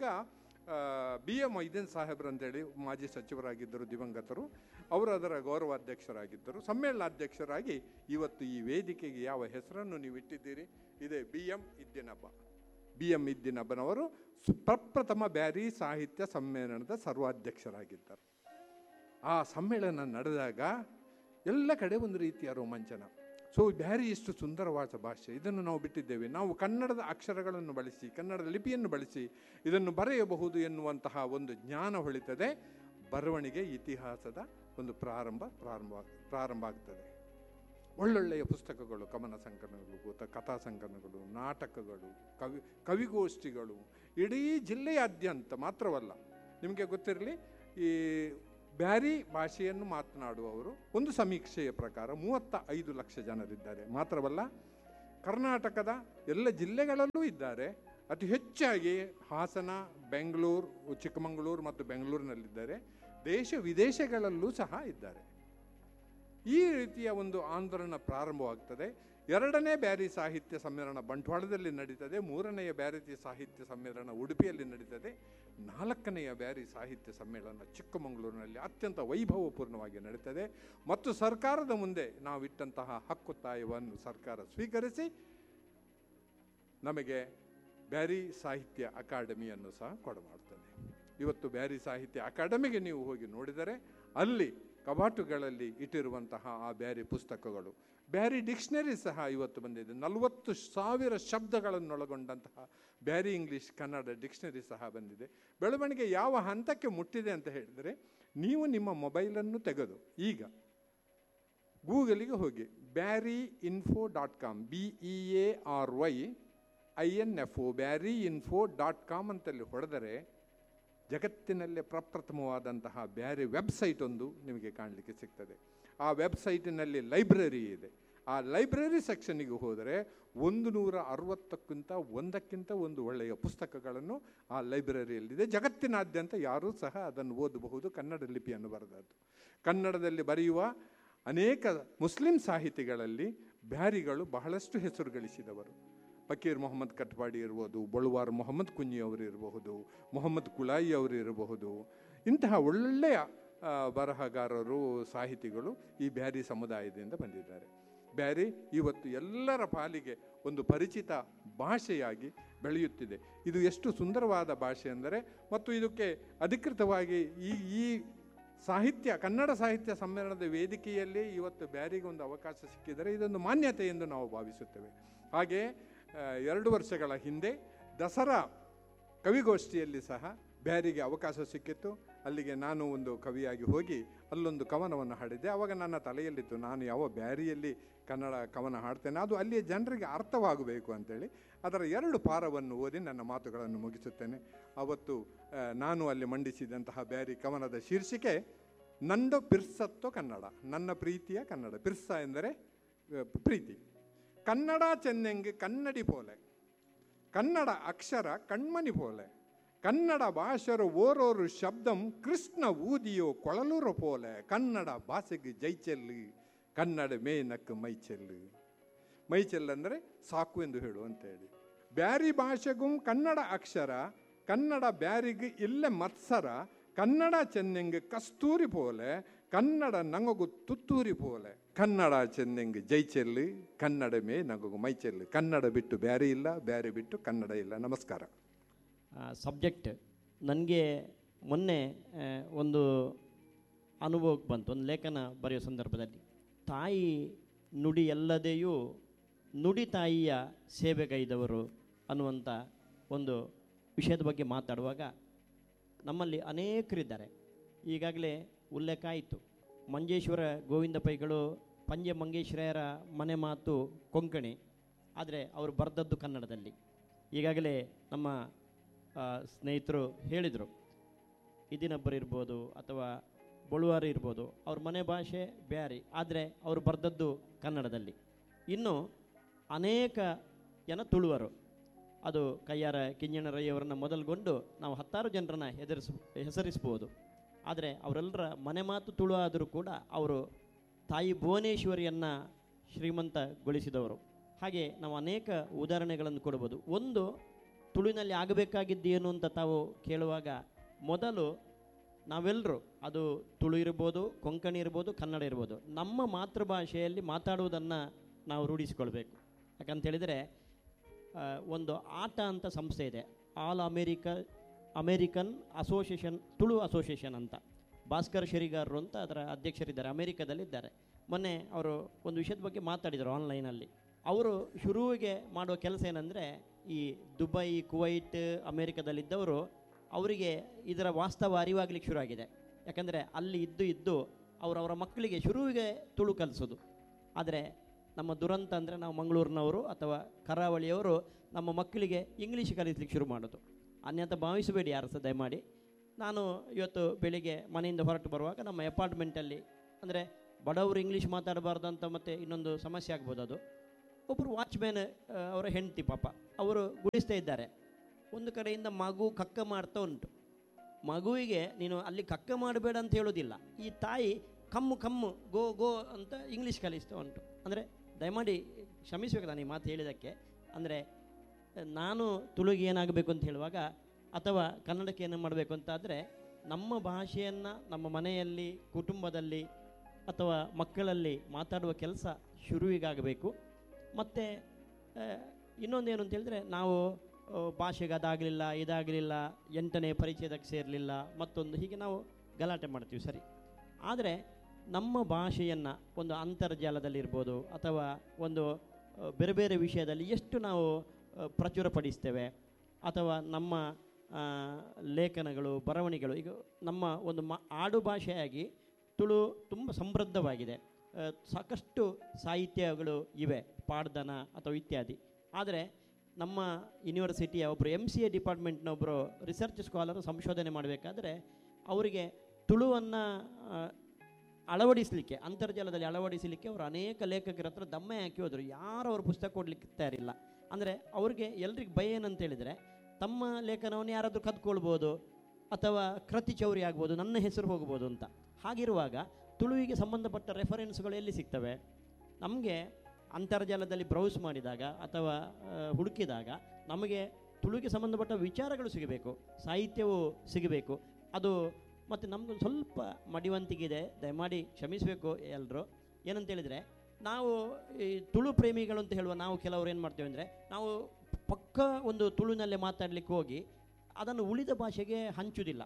ಬಿ ಎ ಮೊಯ್ದೀನ್ ಸಾಹೇಬ್ರು ಅಂತೇಳಿ ಮಾಜಿ ಸಚಿವರಾಗಿದ್ದರು ದಿವಂಗತರು ಅವರು ಅದರ ಗೌರವಾಧ್ಯಕ್ಷರಾಗಿದ್ದರು ಸಮ್ಮೇಳನಾಧ್ಯಕ್ಷರಾಗಿ ಇವತ್ತು ಈ ವೇದಿಕೆಗೆ ಯಾವ ಹೆಸರನ್ನು ನೀವು ಇಟ್ಟಿದ್ದೀರಿ ಇದೇ B M Iddinabba B M ಇದ್ದಿನಬ್ಬನವರು ಸು- ಪ್ರಪ್ರಥಮ ಬ್ಯಾರಿ ಸಾಹಿತ್ಯ ಸಮ್ಮೇಳನದ ಸರ್ವಾಧ್ಯಕ್ಷರಾಗಿದ್ದರು ಆ ಸಮ್ಮೇಳನ ನಡೆದಾಗ ಎಲ್ಲ ಕಡೆ ಒಂದು ರೀತಿಯ ರೋಮಾಂಚನ ಸೊ ಬ್ಯಾರಿ ಇಷ್ಟು ಸುಂದರವಾದ ಭಾಷೆ ಇದನ್ನು ನಾವು ಬಿಟ್ಟಿದ್ದೇವೆ ನಾವು ಕನ್ನಡದ ಅಕ್ಷರಗಳನ್ನು ಬಳಸಿ ಕನ್ನಡದ ಲಿಪಿಯನ್ನು ಬಳಸಿ ಇದನ್ನು ಬರೆಯಬಹುದು ಎನ್ನುವಂತಹ ಒಂದು ಜ್ಞಾನ ಹೊಳಿತದೆ ಬರವಣಿಗೆ ಇತಿಹಾಸದ ಒಂದು ಪ್ರಾರಂಭ ಪ್ರಾರಂಭ ಪ್ರಾರಂಭ ಆಗ್ತದೆ ಒಳ್ಳೊಳ್ಳೆಯ ಪುಸ್ತಕಗಳು ಕವನ ಸಂಕಲನಗಳು ಅಥವಾ ಕಥಾ ಸಂಕಲನಗಳು ನಾಟಕಗಳು ಕವಿ ಕವಿಗೋಷ್ಠಿಗಳು ಇಡೀ ಜಿಲ್ಲೆಯಾದ್ಯಂತ ಮಾತ್ರವಲ್ಲ ನಿಮಗೆ ಗೊತ್ತಿರಲಿ ಈ ಬ್ಯಾರಿ ಭಾಷೆಯನ್ನು ಮಾತನಾಡುವವರು ಒಂದು ಸಮೀಕ್ಷೆಯ ಪ್ರಕಾರ ಮೂವತ್ತ ಐದು ಲಕ್ಷ ಜನರಿದ್ದಾರೆ ಮಾತ್ರವಲ್ಲ ಕರ್ನಾಟಕದ ಎಲ್ಲ ಜಿಲ್ಲೆಗಳಲ್ಲೂ ಇದ್ದಾರೆ ಅತಿ ಹೆಚ್ಚಾಗಿ ಹಾಸನ ಬೆಂಗಳೂರು ಚಿಕ್ಕಮಗಳೂರು ಮತ್ತು ಬೆಂಗಳೂರಿನಲ್ಲಿದ್ದಾರೆ ದೇಶ ವಿದೇಶಗಳಲ್ಲೂ ಸಹ ಇದ್ದಾರೆ ಈ ರೀತಿಯ ಒಂದು ಆಂದೋಲನ ಪ್ರಾರಂಭವಾಗ್ತದೆ ಎರಡನೇ ಬ್ಯಾರಿ ಸಾಹಿತ್ಯ ಸಮ್ಮೇಳನ ಬಂಟ್ವಾಳದಲ್ಲಿ ನಡೀತದೆ ಮೂರನೆಯ ಬ್ಯಾರಿ ಸಾಹಿತ್ಯ ಸಮ್ಮೇಳನ ಉಡುಪಿಯಲ್ಲಿ ನಡೀತದೆ ನಾಲ್ಕನೆಯ ಬ್ಯಾರಿ ಸಾಹಿತ್ಯ ಸಮ್ಮೇಳನ ಚಿಕ್ಕಮಗಳೂರಿನಲ್ಲಿ ಅತ್ಯಂತ ವೈಭವಪೂರ್ಣವಾಗಿ ನಡೀತದೆ ಮತ್ತು ಸರ್ಕಾರದ ಮುಂದೆ ನಾವಿಟ್ಟಂತಹ ಹಕ್ಕುತ್ತಾಯವನ್ನು ಸರ್ಕಾರ ಸ್ವೀಕರಿಸಿ ನಮಗೆ ಬ್ಯಾರಿ ಸಾಹಿತ್ಯ ಅಕಾಡೆಮಿಯನ್ನು ಸಹ ಕೊಡಮಾಡ್ತದೆ ಇವತ್ತು ಬ್ಯಾರಿ ಸಾಹಿತ್ಯ ಅಕಾಡೆಮಿಗೆ ನೀವು ಹೋಗಿ ನೋಡಿದರೆ ಅಲ್ಲಿ ಕಬಾಟುಗಳಲ್ಲಿ ಇಟ್ಟಿರುವಂತಹ ಆ ಬ್ಯಾರಿ ಪುಸ್ತಕಗಳು ಬ್ಯಾರಿ ಡಿಕ್ಷನರಿ ಸಹ ಇವತ್ತು ಬಂದಿದೆ ನಲವತ್ತು ಸಾವಿರ ಶಬ್ದಗಳನ್ನೊಳಗೊಂಡಂತಹ ಬ್ಯಾರಿ ಇಂಗ್ಲಿಷ್ ಕನ್ನಡ ಡಿಕ್ಷನರಿ ಸಹ ಬಂದಿದೆ ಬೆಳವಣಿಗೆ ಯಾವ ಹಂತಕ್ಕೆ ಮುಟ್ಟಿದೆ ಅಂತ ಹೇಳಿದರೆ ನೀವು ನಿಮ್ಮ ಮೊಬೈಲನ್ನು ತೆಗೆದು ಈಗ ಗೂಗಲಿಗೆ ಹೋಗಿ Beary info dot com B E A R Y I N F O Beary info dot com ಅಂತಲ್ಲಿ ಹೊಡೆದರೆ ಜಗತ್ತಿನಲ್ಲೇ ಪ್ರಪ್ರಥಮವಾದಂತಹ ಬ್ಯಾರಿ ವೆಬ್ಸೈಟ್ ಒಂದು ನಿಮಗೆ ಕಾಣಲಿಕ್ಕೆ ಸಿಗ್ತದೆ ಆ ವೆಬ್ಸೈಟಿನಲ್ಲಿ ಲೈಬ್ರರಿ ಇದೆ ಆ ಲೈಬ್ರರಿ ಸೆಕ್ಷನ್ನಿಗೆ ಹೋದರೆ ಒಂದು ನೂರ ಅರವತ್ತಕ್ಕಿಂತ ಒಂದಕ್ಕಿಂತ ಒಂದು ಒಳ್ಳೆಯ ಪುಸ್ತಕಗಳನ್ನು ಆ ಲೈಬ್ರರಿಯಲ್ಲಿದೆ ಜಗತ್ತಿನಾದ್ಯಂತ ಯಾರೂ ಸಹ ಅದನ್ನು ಓದಬಹುದು ಕನ್ನಡ ಲಿಪಿಯನ್ನು ಬರೆದದ್ದು ಕನ್ನಡದಲ್ಲಿ ಬರೆಯುವ ಅನೇಕ ಮುಸ್ಲಿಂ ಸಾಹಿತಿಗಳಲ್ಲಿ ಬ್ಯಾರಿಗಳು ಬಹಳಷ್ಟು ಹೆಸರು ಗಳಿಸಿದವರು ಫಕೀರ್ ಮೊಹಮ್ಮದ್ ಕಟ್ಪಾಡಿ ಇರ್ಬೋದು ಬಳುವಾರ್ ಮೊಹಮ್ಮದ್ ಕುಂಜಿ ಅವರು ಇರಬಹುದು ಮೊಹಮ್ಮದ್ ಕುಲಾಯಿ ಅವರು ಇರಬಹುದು ಇಂತಹ ಒಳ್ಳೆಯ ಆ, ಬರಹಗಾರರು ಸಾಹಿತಿಗಳು ಈ ಬ್ಯಾರಿ ಸಮುದಾಯದಿಂದ ಬಂದಿದ್ದಾರೆ ಬ್ಯಾರಿ ಇವತ್ತು ಎಲ್ಲರ ಪಾಲಿಗೆ ಒಂದು ಪರಿಚಿತ ಭಾಷೆಯಾಗಿ ಬೆಳೆಯುತ್ತಿದೆ ಇದು ಎಷ್ಟು ಸುಂದರವಾದ ಭಾಷೆ ಅಂದರೆ ಮತ್ತು ಇದಕ್ಕೆ ಅಧಿಕೃತವಾಗಿ ಈ ಈ ಸಾಹಿತ್ಯ ಕನ್ನಡ ಸಾಹಿತ್ಯ ಸಮ್ಮೇಳನದ ವೇದಿಕೆಯಲ್ಲಿ ಇವತ್ತು ಬ್ಯಾರಿಗೆ ಒಂದು ಅವಕಾಶ ಸಿಕ್ಕಿದರೆ ಇದೊಂದು ಮಾನ್ಯತೆ ಎಂದು ನಾವು ಭಾವಿಸುತ್ತೇವೆ ಹಾಗೆ ಆ, ಎರಡು ವರ್ಷಗಳ ಹಿಂದೆ ದಸರಾ ಕವಿಗೋಷ್ಠಿಯಲ್ಲಿ ಸಹ ಬ್ಯಾರಿಗೆ ಅವಕಾಶ ಸಿಕ್ಕಿತ್ತು ಅಲ್ಲಿಗೆ ನಾನು ಒಂದು ಕವಿಯಾಗಿ ಹೋಗಿ ಅಲ್ಲೊಂದು ಕವನವನ್ನು ಹಾಡಿದ್ದೆ ಆವಾಗ ನನ್ನ ತಲೆಯಲ್ಲಿತ್ತು ನಾನು ಯಾವ ಬ್ಯಾರಿಯಲ್ಲಿ ಕನ್ನಡ ಕವನ ಹಾಡ್ತೇನೆ ಅದು ಅಲ್ಲಿಯ ಜನರಿಗೆ ಅರ್ಥವಾಗಬೇಕು ಅಂತೇಳಿ ಅದರ ಎರಡು ಪಾರವನ್ನು ಓದಿ ನನ್ನ ಮಾತುಗಳನ್ನು ಮುಗಿಸುತ್ತೇನೆ ಅವತ್ತು ಆ, ನಾನು ಅಲ್ಲಿ ಮಂಡಿಸಿದಂತಹ ಬ್ಯಾರಿ ಕವನದ ಶೀರ್ಷಿಕೆ ನಂದು ಪಿರ್ಸತ್ತೋ ಕನ್ನಡ ನನ್ನ ಪ್ರೀತಿಯ ಕನ್ನಡ ಪಿರ್ಸ ಎಂದರೆ ಆ, ಪ್ರೀತಿ ಕನ್ನಡ ಚೆನ್ನಂಗೆ ಕನ್ನಡಿ ಪೋಲೆ ಕನ್ನಡ ಅಕ್ಷರ ಕಣ್ಮಣಿ ಪೋಲೆ ಕನ್ನಡ ಭಾಷರ ಓರೋರು ಶಬ್ದಂ ಕೃಷ್ಣ ಊದಿಯೋ ಕೊಳಲೂರ ಪೋಲೆ ಕನ್ನಡ ಭಾಷೆಗೆ ಜೈಚೆಲ್ಲು ಕನ್ನಡ ಮೇನಕ್ಕೆ ಮೈಚೆಲ್ಲು ಮೈಚೆಲ್ ಅಂದರೆ ಸಾಕು ಎಂದು ಹೇಳು ಅಂತೇಳಿ ಬ್ಯಾರಿ ಭಾಷೆಗೂ ಕನ್ನಡ ಅಕ್ಷರ ಕನ್ನಡ ಬ್ಯಾರಿಗೆ ಇಲ್ಲೇ ಮತ್ಸರ ಕನ್ನಡ ಚೆನ್ನಂಗೆ ಕಸ್ತೂರಿ ಪೋಲೆ ಕನ್ನಡ ನಂಗಗು ತುತ್ತೂರಿ ಪೋಲೆ ಕನ್ನಡ ಚೆನ್ನಂಗೆ ಜೈಚೆಲ್ಲು ಕನ್ನಡ ಮೇ ನಂಗಗು ಮೈಚೆಲ್ಲು ಕನ್ನಡ ಬಿಟ್ಟು ಬ್ಯಾರಿ ಇಲ್ಲ ಬ್ಯಾರಿ ಬಿಟ್ಟು ಕನ್ನಡ ಇಲ್ಲ ನಮಸ್ಕಾರ ಸಬ್ಜೆಕ್ಟ್ ನನಗೆ ಮೊನ್ನೆ ಆ, ಒಂದು ಅನುಭವಕ್ಕೆ ಬಂತು ಒಂದು ಲೇಖನ ಬರೆಯೋ ಸಂದರ್ಭದಲ್ಲಿ ತಾಯಿ ನುಡಿ ಎಲ್ಲದೆಯೂ ನುಡಿ ತಾಯಿಯ ಸೇವೆಗೈದವರು ಅನ್ನುವಂಥ ಒಂದು ವಿಷಯದ ಬಗ್ಗೆ ಮಾತಾಡುವಾಗ ನಮ್ಮಲ್ಲಿ ಅನೇಕರಿದ್ದಾರೆ ಈಗಾಗಲೇ ಉಲ್ಲೇಖ ಆಯಿತು ಮಂಜೇಶ್ವರ ಗೋವಿಂದ ಪೈಗಳು ಪಂಜೆ ಮಂಗೇಶ್ವರರ ಮನೆ ಮಾತು ಕೊಂಕಣಿ ಆದರೆ ಅವರು ಬರೆದದ್ದು ಕನ್ನಡದಲ್ಲಿ ಈಗಾಗಲೇ ನಮ್ಮ ಆ, ಸ್ನೇಹಿತರು ಹೇಳಿದರು ಇದಿನೊಬ್ಬರು ಇರ್ಬೋದು ಅಥವಾ ಬಳುವಾರು ಇರ್ಬೋದು ಅವ್ರ ಮನೆ ಭಾಷೆ ಬ್ಯಾರಿ ಆದರೆ ಅವರು ಬರೆದದ್ದು ಕನ್ನಡದಲ್ಲಿ ಇನ್ನು ಅನೇಕ ಜನ ತುಳುವರು ಅದು ಕಯ್ಯಾರ ಕಿಂಜಣ್ಣರಯ್ಯವರನ್ನು ಮೊದಲುಗೊಂಡು ನಾವು ಹತ್ತಾರು ಜನರನ್ನು ಹೆದರಿಸ್ ಹೆಸರಿಸ್ಬೋದು ಆದರೆ ಅವರೆಲ್ಲರ ಮನೆ ಮಾತು ತುಳು ಆದರೂ ಕೂಡ ಅವರು ತಾಯಿ ಭುವನೇಶ್ವರಿಯನ್ನು ಶ್ರೀಮಂತಗೊಳಿಸಿದವರು ಹಾಗೆ ನಾವು ಅನೇಕ ಉದಾಹರಣೆಗಳನ್ನು ಕೊಡ್ಬೋದು ಒಂದು ತುಳುವಿನಲ್ಲಿ ಆಗಬೇಕಾಗಿದ್ದೇನು ಅಂತ ತಾವು ಕೇಳುವಾಗ ಮೊದಲು ನಾವೆಲ್ಲರೂ ಅದು ತುಳು ಇರ್ಬೋದು ಕೊಂಕಣಿ ಇರ್ಬೋದು ಕನ್ನಡ ಇರ್ಬೋದು ನಮ್ಮ ಮಾತೃಭಾಷೆಯಲ್ಲಿ ಮಾತಾಡುವುದನ್ನು ನಾವು ರೂಢಿಸಿಕೊಳ್ಬೇಕು ಯಾಕಂತ ಹೇಳಿದರೆ ಆ, ಒಂದು ಆಟ ಅಂತ ಸಂಸ್ಥೆ ಇದೆ all America American association Tulu association ಅಂತ ಭಾಸ್ಕರ್ ಶೆರಿಗಾರರು ಅಂತ ಅದರ ಅಧ್ಯಕ್ಷರಿದ್ದಾರೆ ಅಮೇರಿಕದಲ್ಲಿದ್ದಾರೆ ಮೊನ್ನೆ ಅವರು ಒಂದು ವಿಷಯದ ಬಗ್ಗೆ ಮಾತಾಡಿದರು ಆನ್ಲೈನಲ್ಲಿ ಅವರು ಶುರುವಿಗೆ ಮಾಡುವ ಕೆಲಸ ಏನಂದರೆ ಈ ದುಬೈ ಕುವೈಟ್ ಅಮೇರಿಕದಲ್ಲಿದ್ದವರು ಅವರಿಗೆ ಇದರ ವಾಸ್ತವ ಅರಿವಾಗಲಿಕ್ಕೆ ಶುರುವಾಗಿದೆ ಯಾಕಂದರೆ ಅಲ್ಲಿ ಇದ್ದು ಇದ್ದು ಅವರವರ ಮಕ್ಕಳಿಗೆ ಶುರುವಿಗೆ ತುಳು ಕಲಿಸೋದು ಆದರೆ ನಮ್ಮ ದುರಂತ ಅಂದರೆ ನಾವು ಮಂಗಳೂರಿನವರು ಅಥವಾ ಕರಾವಳಿಯವರು ನಮ್ಮ ಮಕ್ಕಳಿಗೆ ಇಂಗ್ಲೀಷ್ ಕಲಿಸ್ಲಿಕ್ಕೆ ಶುರು ಮಾಡೋದು ಅನ್ಯಥ ಭಾವಿಸಬೇಡಿ ಯಾರು ಸಹ ದಯಮಾಡಿ ನಾನು ಇವತ್ತು ಬೆಳಿಗ್ಗೆ ಮನೆಯಿಂದ ಹೊರಟು ಬರುವಾಗ ನಮ್ಮ ಅಪಾರ್ಟ್ಮೆಂಟಲ್ಲಿ ಅಂದರೆ ಬಡವರು ಇಂಗ್ಲೀಷ್ ಮಾತಾಡಬಾರ್ದು ಅಂತ ಮತ್ತೆ ಇನ್ನೊಂದು ಸಮಸ್ಯೆ ಆಗ್ಬೋದು ಅದು ಒಬ್ಬರು ವಾಚ್ಮ್ಯಾನ್ ಅವರ ಹೆಂಡತಿ ಪಾಪ ಅವರು ಗುಡಿಸ್ತಾ ಇದ್ದಾರೆ ಒಂದು ಕಡೆಯಿಂದ ಮಗು ಕಕ್ಕ ಮಾಡ್ತಾ ಉಂಟು ಮಗುವಿಗೆ ನೀನು ಅಲ್ಲಿ ಕಕ್ಕ ಮಾಡಬೇಡ ಅಂತ ಹೇಳೋದಿಲ್ಲ ಈ ತಾಯಿ ಕಮ್ಮು ಕಮ್ಮು ಗೋ ಗೋ ಅಂತ ಇಂಗ್ಲೀಷ್ ಕಲಿಸ್ತಾ ಉಂಟು ಅಂದರೆ ದಯಮಾಡಿ ಕ್ಷಮಿಸಬೇಕು ನಾನು ಈ ಮಾತು ಹೇಳಿದ್ದಕ್ಕೆ ಅಂದರೆ ನಾನು ತುಳುಗೆ ಏನಾಗಬೇಕು ಅಂತ ಹೇಳುವಾಗ ಅಥವಾ ಕನ್ನಡಕ್ಕೆ ಏನು ಮಾಡಬೇಕು ಅಂತ ಆದರೆ ನಮ್ಮ ಭಾಷೆಯನ್ನು ನಮ್ಮ ಮನೆಯಲ್ಲಿ ಕುಟುಂಬದಲ್ಲಿ ಅಥವಾ ಮಕ್ಕಳಲ್ಲಿ ಮಾತಾಡುವ ಕೆಲಸ ಶುರುವಿಗಾಗಬೇಕು ಮತ್ತು ಇನ್ನೊಂದೇನು ಅಂತ ಹೇಳಿದ್ರೆ ನಾವು ಆ, ಭಾಷೆಗೆ ಅದಾಗಲಿಲ್ಲ ಇದಾಗಲಿಲ್ಲ ಎಂಟನೇ ಪರಿಚಯದಕ್ಕೆ ಸೇರಲಿಲ್ಲ ಮತ್ತೊಂದು ಹೀಗೆ ನಾವು ಗಲಾಟೆ ಮಾಡ್ತೀವಿ ಸರಿ ಆದರೆ ನಮ್ಮ ಭಾಷೆಯನ್ನು ಒಂದು ಅಂತರ್ಜಾಲದಲ್ಲಿರ್ಬೋದು ಅಥವಾ ಒಂದು ಆ, ಬೇರೆ ಬೇರೆ ವಿಷಯದಲ್ಲಿ ಎಷ್ಟು ನಾವು ಆ, ಪ್ರಚುರಪಡಿಸ್ತೇವೆ ಅಥವಾ ನಮ್ಮ ಆ, ಲೇಖನಗಳು ಬರವಣಿಗೆಗಳು ಈಗ ನಮ್ಮ ಒಂದು ಮ ಆಡು ಭಾಷೆಯಾಗಿ ತುಳು ತುಂಬ ಸಮೃದ್ಧವಾಗಿದೆ ಆ, ಸಾಕಷ್ಟು ಸಾಹಿತ್ಯಗಳು ಇವೆ ಪಾಡ್ದನ ಅಥವಾ ಇತ್ಯಾದಿ ಆದರೆ ನಮ್ಮ ಯೂನಿವರ್ಸಿಟಿಯ ಒಬ್ಬರು ಎಮ್ ಸಿ ಎ ಡಿಪಾರ್ಟ್ಮೆಂಟ್ನ ಒಬ್ಬರು ರಿಸರ್ಚ್ ಸ್ಕಾಲರು ಸಂಶೋಧನೆ ಮಾಡಬೇಕಾದ್ರೆ ಅವರಿಗೆ ತುಳುವನ್ನು ಅಳವಡಿಸಲಿಕ್ಕೆ ಅಂತರ್ಜಾಲದಲ್ಲಿ ಅಳವಡಿಸಲಿಕ್ಕೆ ಅವರು ಅನೇಕ ಲೇಖಕರ ಹತ್ರ ದಮ್ಮೆ ಹಾಕಿ ಹೋದರು ಯಾರು ಅವ್ರ ಪುಸ್ತಕ ಕೊಡಲಿಕ್ಕೆ ತಯಾರಿಲ್ಲ ಅಂದರೆ ಅವ್ರಿಗೆ ಎಲ್ರಿಗೆ ಭಯ ಏನಂತ ಹೇಳಿದರೆ ತಮ್ಮ ಲೇಖನವನ್ನು ಯಾರಾದರೂ ಕದ್ಕೊಳ್ಬೋದು ಅಥವಾ ಕೃತಿ ಚೌರಿ ಆಗ್ಬೋದು ನನ್ನ ಹೆಸರು ಹೋಗ್ಬೋದು ಅಂತ ಹಾಗಿರುವಾಗ ತುಳುವಿಗೆ ಸಂಬಂಧಪಟ್ಟ ರೆಫರೆನ್ಸ್ಗಳು ಎಲ್ಲಿ ಸಿಗ್ತವೆ ನಮಗೆ ಅಂತರ್ಜಾಲದಲ್ಲಿ ಬ್ರೌಸ್ ಮಾಡಿದಾಗ ಅಥವಾ ಆ, ಹುಡುಕಿದಾಗ ನಮಗೆ ತುಳುವಿಗೆ ಸಂಬಂಧಪಟ್ಟ ವಿಚಾರಗಳು ಸಿಗಬೇಕು ಸಾಹಿತ್ಯವು ಸಿಗಬೇಕು ಅದು ಮತ್ತು ನಮಗೊಂದು ಸ್ವಲ್ಪ ಮಡಿವಂತಿಗಿದೆ ದಯಮಾಡಿ ಕ್ಷಮಿಸಬೇಕು ಎಲ್ಲರೂ ಏನಂತ ಹೇಳಿದರೆ ನಾವು ಈ ತುಳು ಪ್ರೇಮಿಗಳು ಅಂತ ಹೇಳುವ ನಾವು ಕೆಲವರು ಏನು ಮಾಡ್ತೇವೆ ಅಂದರೆ ನಾವು ಪಕ್ಕ ಒಂದು ತುಳುನಲ್ಲೇ ಮಾತಾಡಲಿಕ್ಕೆ ಹೋಗಿ ಅದನ್ನು ಉಳಿದ ಭಾಷೆಗೆ ಹಂಚುವುದಿಲ್ಲ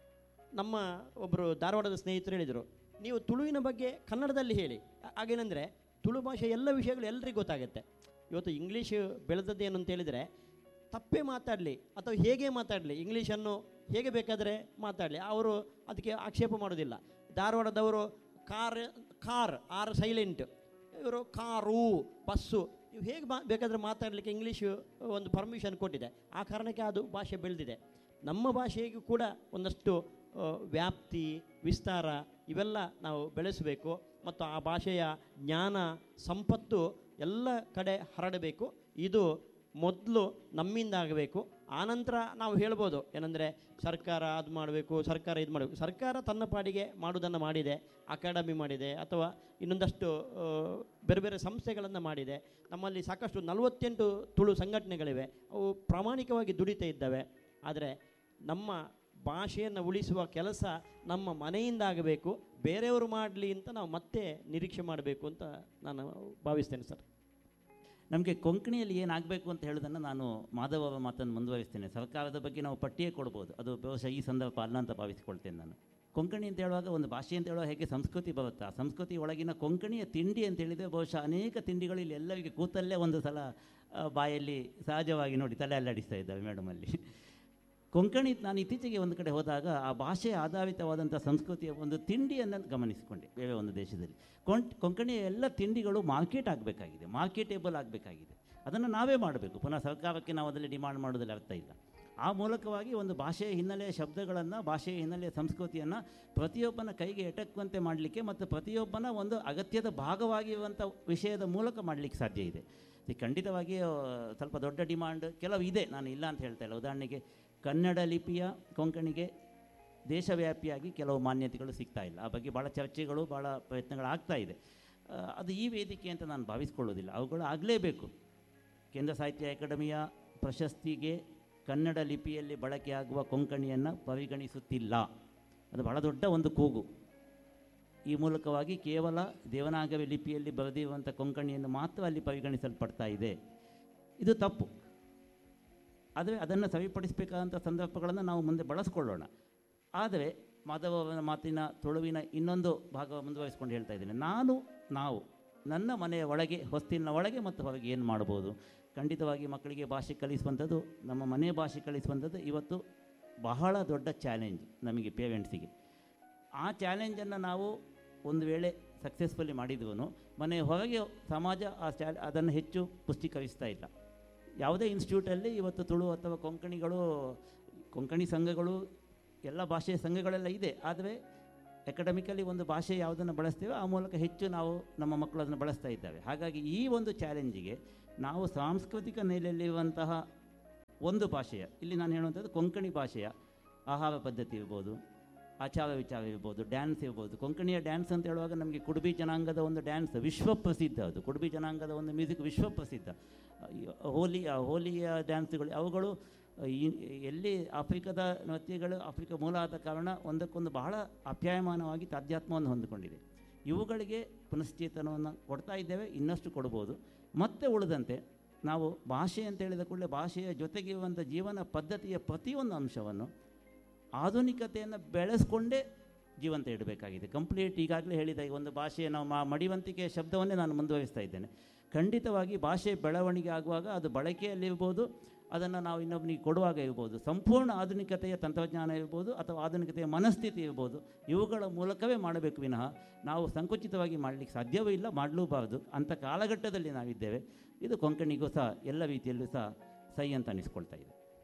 ನಮ್ಮ ಒಬ್ಬರು ಧಾರವಾಡದ ಸ್ನೇಹಿತರು ಹೇಳಿದರು ನೀವು ತುಳುವಿನ ಬಗ್ಗೆ ಕನ್ನಡದಲ್ಲಿ ಹೇಳಿ ಆ- ಹಾಗೇನೆಂದರೆ ತುಳು ಭಾಷೆ ಎಲ್ಲ ವಿಷಯಗಳು ಎಲ್ರಿಗೂ ಗೊತ್ತಾಗುತ್ತೆ ಇವತ್ತು ಇಂಗ್ಲೀಷ್ ಬೆಳೆದದ್ದೇನು ಅಂತ ಹೇಳಿದರೆ ತಪ್ಪೇ ಮಾತಾಡಲಿ ಅಥವಾ ಹೇಗೆ ಮಾತಾಡಲಿ ಇಂಗ್ಲೀಷನ್ನು ಹೇಗೆ ಬೇಕಾದರೆ ಮಾತಾಡಲಿ ಅವರು ಅದಕ್ಕೆ ಆಕ್ಷೇಪ ಮಾಡೋದಿಲ್ಲ ಧಾರವಾಡದವರು ಕಾರ್ ಕಾರ್ ಆರ್ ಸೈಲೆಂಟ್ ಇವರು ಕಾರು ಬಸ್ಸು ನೀವು ಹೇಗೆ ಮಾ ಬೇಕಾದರೆ ಮಾತಾಡಲಿಕ್ಕೆ ಇಂಗ್ಲೀಷ್ ಒಂದು ಪರ್ಮಿಷನ್ ಕೊಟ್ಟಿದೆ ಆ ಕಾರಣಕ್ಕೆ ಅದು ಭಾಷೆ ಬೆಳೆದಿದೆ ನಮ್ಮ ಭಾಷೆಗೂ ಕೂಡ ಒಂದಷ್ಟು ಆ, ವ್ಯಾಪ್ತಿ ವಿಸ್ತಾರ ಇವೆಲ್ಲ ನಾವು ಬೆಳೆಸಬೇಕು ಮತ್ತು ಆ ಭಾಷೆಯ ಜ್ಞಾನ ಸಂಪತ್ತು ಎಲ್ಲ ಕಡೆ ಹರಡಬೇಕು ಇದು ಮೊದಲು ನಮ್ಮಿಂದ ಆಗಬೇಕು ಆನಂತರ ನಾವು ಹೇಳ್ಬೋದು ಏನಂದರೆ ಸರ್ಕಾರ ಅದು ಮಾಡಬೇಕು ಸರ್ಕಾರ ಇದು ಮಾಡಬೇಕು ಸರ್ಕಾರ ತನ್ನ ಪಾಡಿಗೆ ಮಾಡುವುದನ್ನು ಮಾಡಿದೆ ಅಕಾಡೆಮಿ ಮಾಡಿದೆ ಅಥವಾ ಇನ್ನೊಂದಷ್ಟು ಆ, ಬೇರೆ ಬೇರೆ ಸಂಸ್ಥೆಗಳನ್ನು ಮಾಡಿದೆ ನಮ್ಮಲ್ಲಿ ಸಾಕಷ್ಟು ನಲವತ್ತೆಂಟು ತುಳು ಸಂಘಟನೆಗಳಿವೆ ಅವು ಪ್ರಾಮಾಣಿಕವಾಗಿ ದುಡಿತಾ ಇದ್ದಾವೆ ಆದರೆ ನಮ್ಮ ಭಾಷೆಯನ್ನು ಉಳಿಸುವ ಕೆಲಸ ನಮ್ಮ ಮನೆಯಿಂದ ಆಗಬೇಕು ಬೇರೆಯವರು ಮಾಡಲಿ ಅಂತ ನಾವು ಮತ್ತೆ ನಿರೀಕ್ಷೆ ಮಾಡಬೇಕು ಅಂತ ನಾನು ಭಾವಿಸ್ತೇನೆ ಸರ್ ನಮಗೆ ಕೊಂಕಣಿಯಲ್ಲಿ ಏನಾಗಬೇಕು ಅಂತ ಹೇಳೋದನ್ನು ನಾನು ಮಾಧವ ಅವರ ಮಾತನ್ನು ಮುಂದುವರಿಸ್ತೇನೆ ಸರ್ಕಾರದ ಬಗ್ಗೆ ನಾವು ಪಟ್ಟಿಯೇ ಕೊಡ್ಬೋದು ಅದು ಬಹುಶಃ ಈ ಸಂದರ್ಭ ಅಲ್ಲ ಅಂತ ಭಾವಿಸಿಕೊಳ್ತೇನೆ ನಾನು ಕೊಂಕಣಿ ಅಂತ ಹೇಳುವಾಗ ಒಂದು ಭಾಷೆ ಅಂತ ಹೇಳುವಾಗ ಹೇಗೆ ಸಂಸ್ಕೃತಿ ಬರುತ್ತೆ ಆ ಸಂಸ್ಕೃತಿ ಒಳಗಿನ ಕೊಂಕಣಿಯ ತಿಂಡಿ ಅಂತ ಹೇಳಿದರೆ ಬಹುಶಃ ಅನೇಕ ತಿಂಡಿಗಳು ಇಲ್ಲಿ ಎಲ್ಲರಿಗೆ ಕೂತಲ್ಲೇ ಒಂದು ಸಲ ಆ, ಬಾಯಲ್ಲಿ ಸಹಜವಾಗಿ ನೋಡಿ ತಲೆ ಅಲ್ಲಾಡಿಸ್ತಾ ಇದ್ದಾವೆ ಮೇಡಮಲ್ಲಿ ಕೊಂಕಣಿ ನಾನು ಇತ್ತೀಚೆಗೆ ಒಂದು ಕಡೆ ಹೋದಾಗ ಆ ಭಾಷೆ ಆಧಾರಿತವಾದಂಥ ಸಂಸ್ಕೃತಿಯ ಒಂದು ತಿಂಡಿಯನ್ನು ಗಮನಿಸಿಕೊಂಡೆ ಬೇರೆ ಒಂದು ದೇಶದಲ್ಲಿ ಕೊಂಟ್ ಕೊಂಕಣಿಯ ಎಲ್ಲ ತಿಂಡಿಗಳು ಮಾರ್ಕೆಟ್ ಆಗಬೇಕಾಗಿದೆ ಮಾರ್ಕೆಟೇಬಲ್ ಆಗಬೇಕಾಗಿದೆ ಅದನ್ನು ನಾವೇ ಮಾಡಬೇಕು ಪುನಃ ಸರ್ಕಾರಕ್ಕೆ ನಾವು ಅದರಲ್ಲಿ ಡಿಮಾಂಡ್ ಮಾಡೋದ್ರಲ್ಲಿ ಅರ್ಥ ಇಲ್ಲ ಆ ಮೂಲಕವಾಗಿ ಒಂದು ಭಾಷೆಯ ಹಿನ್ನೆಲೆಯ ಶಬ್ದಗಳನ್ನು ಭಾಷೆಯ ಹಿನ್ನೆಲೆಯ ಸಂಸ್ಕೃತಿಯನ್ನು ಪ್ರತಿಯೊಬ್ಬನ ಕೈಗೆ ಎಟಕುವಂತೆ ಮಾಡಲಿಕ್ಕೆ ಮತ್ತು ಪ್ರತಿಯೊಬ್ಬನ ಒಂದು ಅಗತ್ಯದ ಭಾಗವಾಗಿರುವಂಥ ವಿಷಯದ ಮೂಲಕ ಮಾಡಲಿಕ್ಕೆ ಸಾಧ್ಯ ಇದೆ ಇದು ಖಂಡಿತವಾಗಿ ಆ, ಸ್ವಲ್ಪ ದೊಡ್ಡ ಡಿಮಾಂಡ್ ಕೆಲವು ಇದೆ ನಾನು ಇಲ್ಲ ಅಂತ ಹೇಳ್ತಾ ಇಲ್ಲ ಉದಾಹರಣೆಗೆ ಕನ್ನಡ ಲಿಪಿಯ ಕೊಂಕಣಿಗೆ ದೇಶವ್ಯಾಪಿಯಾಗಿ ಕೆಲವು ಮಾನ್ಯತೆಗಳು ಸಿಗ್ತಾ ಇಲ್ಲ ಆ ಬಗ್ಗೆ ಭಾಳ ಚರ್ಚೆಗಳು ಭಾಳ ಪ್ರಯತ್ನಗಳು ಆಗ್ತಾ ಇದೆ ಆ, ಅದು ಈ ವೇದಿಕೆ ಅಂತ ನಾನು ಭಾವಿಸ್ಕೊಳ್ಳೋದಿಲ್ಲ ಅವುಗಳು ಆಗಲೇಬೇಕು ಕೇಂದ್ರ ಸಾಹಿತ್ಯ ಅಕಾಡೆಮಿಯ ಪ್ರಶಸ್ತಿಗೆ ಕನ್ನಡ ಲಿಪಿಯಲ್ಲಿ ಬಳಕೆಯಾಗುವ ಕೊಂಕಣಿಯನ್ನು ಪರಿಗಣಿಸುತ್ತಿಲ್ಲ ಅದು ಬಹಳ ದೊಡ್ಡ ಒಂದು ಕೂಗು ಈ ಮೂಲಕವಾಗಿ ಕೇವಲ ದೇವನಾಗರಿ ಲಿಪಿಯಲ್ಲಿ ಬರೆದಿರುವಂಥ ಕೊಂಕಣಿಯನ್ನು ಮಾತ್ರ ಅಲ್ಲಿ ಪರಿಗಣಿಸಲ್ಪಡ್ತಾ ಇದೆ ಇದು ತಪ್ಪು ಆದರೆ ಅದನ್ನು ಸರಿಪಡಿಸಬೇಕಾದಂಥ ಸಂದರ್ಭಗಳನ್ನು ನಾವು ಮುಂದೆ ಬಳಸ್ಕೊಳ್ಳೋಣ ಆದರೆ ಮಾಧವ ಅವರ ಮಾತಿನ ತುಳುವಿನ ಇನ್ನೊಂದು ಭಾಗ ಮುಂದುವರಿಸ್ಕೊಂಡು ಹೇಳ್ತಾ ಇದ್ದೇನೆ ನಾನು ನಾವು ನನ್ನ ಮನೆಯ ಒಳಗೆ ಹೊಸ್ತಿಲಿನ ಒಳಗೆ ಮತ್ತು ಹೊರಗೆ ಏನು ಮಾಡ್ಬೋದು ಖಂಡಿತವಾಗಿ ಮಕ್ಕಳಿಗೆ ಭಾಷೆ ಕಲಿಸುವಂಥದ್ದು ನಮ್ಮ ಮನೆ ಭಾಷೆ ಕಲಿಸುವಂಥದ್ದು ಇವತ್ತು ಬಹಳ ದೊಡ್ಡ ಚಾಲೆಂಜ್ ನಮಗೆ ಪೇರೆಂಟ್ಸಿಗೆ ಆ ಚಾಲೆಂಜನ್ನು ನಾವು ಒಂದು ವೇಳೆ ಸಕ್ಸಸ್ಫುಲಿ ಮಾಡಿದ್ರೂ ಮನೆ ಹೊರಗೆ ಸಮಾಜ ಆ ಚಾಲ ಅದನ್ನು ಹೆಚ್ಚು ಪುಷ್ಟೀಕರಿಸ್ತಾ ಇಲ್ಲ ಯಾವುದೇ ಇನ್ಸ್ಟಿಟ್ಯೂಟಲ್ಲಿ ಇವತ್ತು ತುಳು ಅಥವಾ ಕೊಂಕಣಿಗಳು ಕೊಂಕಣಿ ಸಂಘಗಳು ಎಲ್ಲ ಭಾಷೆಯ ಸಂಘಗಳೆಲ್ಲ ಇದೆ ಆದರೆ ಅಕಾಡೆಮಿಕಲಿ ಒಂದು ಭಾಷೆ ಯಾವುದನ್ನು ಬಳಸ್ತೇವೆ ಆ ಮೂಲಕ ಹೆಚ್ಚು ನಾವು ನಮ್ಮ ಮಕ್ಕಳು ಅದನ್ನು ಬಳಸ್ತಾ ಇದ್ದಾವೆ ಹಾಗಾಗಿ ಈ ಒಂದು ಚಾಲೆಂಜಿಗೆ ನಾವು ಸಾಂಸ್ಕೃತಿಕ ನೆಲೆಯಲ್ಲಿರುವಂತಹ ಒಂದು ಭಾಷೆಯ ಇಲ್ಲಿ ನಾನು ಹೇಳುವಂಥದ್ದು ಕೊಂಕಣಿ ಭಾಷೆಯ ಆಹಾರ ಪದ್ಧತಿ ಇರ್ಬೋದು ಆಚಾರ ವಿಚಾರ ಇರ್ಬೋದು ಡ್ಯಾನ್ಸ್ ಇರ್ಬೋದು ಕೊಂಕಣಿಯ ಡ್ಯಾನ್ಸ್ ಅಂತ ಹೇಳುವಾಗ ನಮಗೆ ಕುಡುಬಿ ಜನಾಂಗದ ಒಂದು ಡ್ಯಾನ್ಸ್ ವಿಶ್ವ ಪ್ರಸಿದ್ಧ ಅದು ಕುಡುಬಿ ಜನಾಂಗದ ಒಂದು ಮ್ಯೂಸಿಕ್ ವಿಶ್ವ ಪ್ರಸಿದ್ಧ ಈ ಹೋಲಿ ಆ ಹೋಲಿಯ ಡ್ಯಾನ್ಸ್ಗಳು ಅವುಗಳು ಈ- ಎಲ್ಲಿ ಆಫ್ರಿಕಾದ ನೃತ್ಯಗಳು ಆಫ್ರಿಕಾ ಮೂಲ ಆದ ಕಾರಣ ಒಂದಕ್ಕೊಂದು ಬಹಳ ಅಪ್ಯಾಯಮಾನವಾಗಿ ತಾಧ್ಯಾತ್ಮವನ್ನು ಹೊಂದಿಕೊಂಡಿದೆ ಇವುಗಳಿಗೆ ಪುನಶ್ಚೇತನವನ್ನು ಕೊಡ್ತಾ ಇದ್ದೇವೆ ಇನ್ನಷ್ಟು ಕೊಡ್ಬೋದು ಮತ್ತೆ ಉಳಿದಂತೆ ನಾವು ಭಾಷೆ ಅಂತ ಹೇಳಿದ ಕೂಡಲೇ ಭಾಷೆಯ ಜೊತೆಗೆ ಇರುವಂಥ ಜೀವನ ಪದ್ಧತಿಯ ಪ್ರತಿಯೊಂದು ಅಂಶವನ್ನು ಆಧುನಿಕತೆಯನ್ನು ಬೆಳೆಸ್ಕೊಂಡೇ ಜೀವಂತ ಇಡಬೇಕಾಗಿದೆ ಕಂಪ್ಲೀಟ್ ಈಗಾಗಲೇ ಹೇಳಿದ ಈ ಒಂದು ಭಾಷೆಯ ನಾವು ಮಾ ಮಡಿವಂತಿಕೆ ಶಬ್ದವನ್ನೇ ನಾನು ಮುಂದುವರಿಸ್ತಾ ಇದ್ದೇನೆ ಖಂಡಿತವಾಗಿ ಭಾಷೆ ಬೆಳವಣಿಗೆ ಆಗುವಾಗ ಅದು ಬಳಕೆಯಲ್ಲಿರ್ಬೋದು ಅದನ್ನು ನಾವು ಇನ್ನೊಬ್ಬನಿಗೆ ಕೊಡುವಾಗ ಇರ್ಬೋದು ಸಂಪೂರ್ಣ ಆಧುನಿಕತೆಯ ತಂತ್ರಜ್ಞಾನ ಇರ್ಬೋದು ಅಥವಾ ಆಧುನಿಕತೆಯ ಮನಸ್ಥಿತಿ ಇರ್ಬೋದು ಇವುಗಳ ಮೂಲಕವೇ ಮಾಡಬೇಕು ವಿನಃ ನಾವು ಸಂಕುಚಿತವಾಗಿ ಮಾಡಲಿಕ್ಕೆ ಸಾಧ್ಯವೂ ಇಲ್ಲ ಮಾಡಲೂಬಾರದು ಅಂಥ ಕಾಲಘಟ್ಟದಲ್ಲಿ ನಾವಿದ್ದೇವೆ ಇದು ಕೊಂಕಣಿಗೂ ಸಹ ಎಲ್ಲ ರೀತಿಯಲ್ಲೂ ಸಹ ಸೈ ಅಂತ ಅನಿಸ್ಕೊಳ್ತಾ ಇದೆ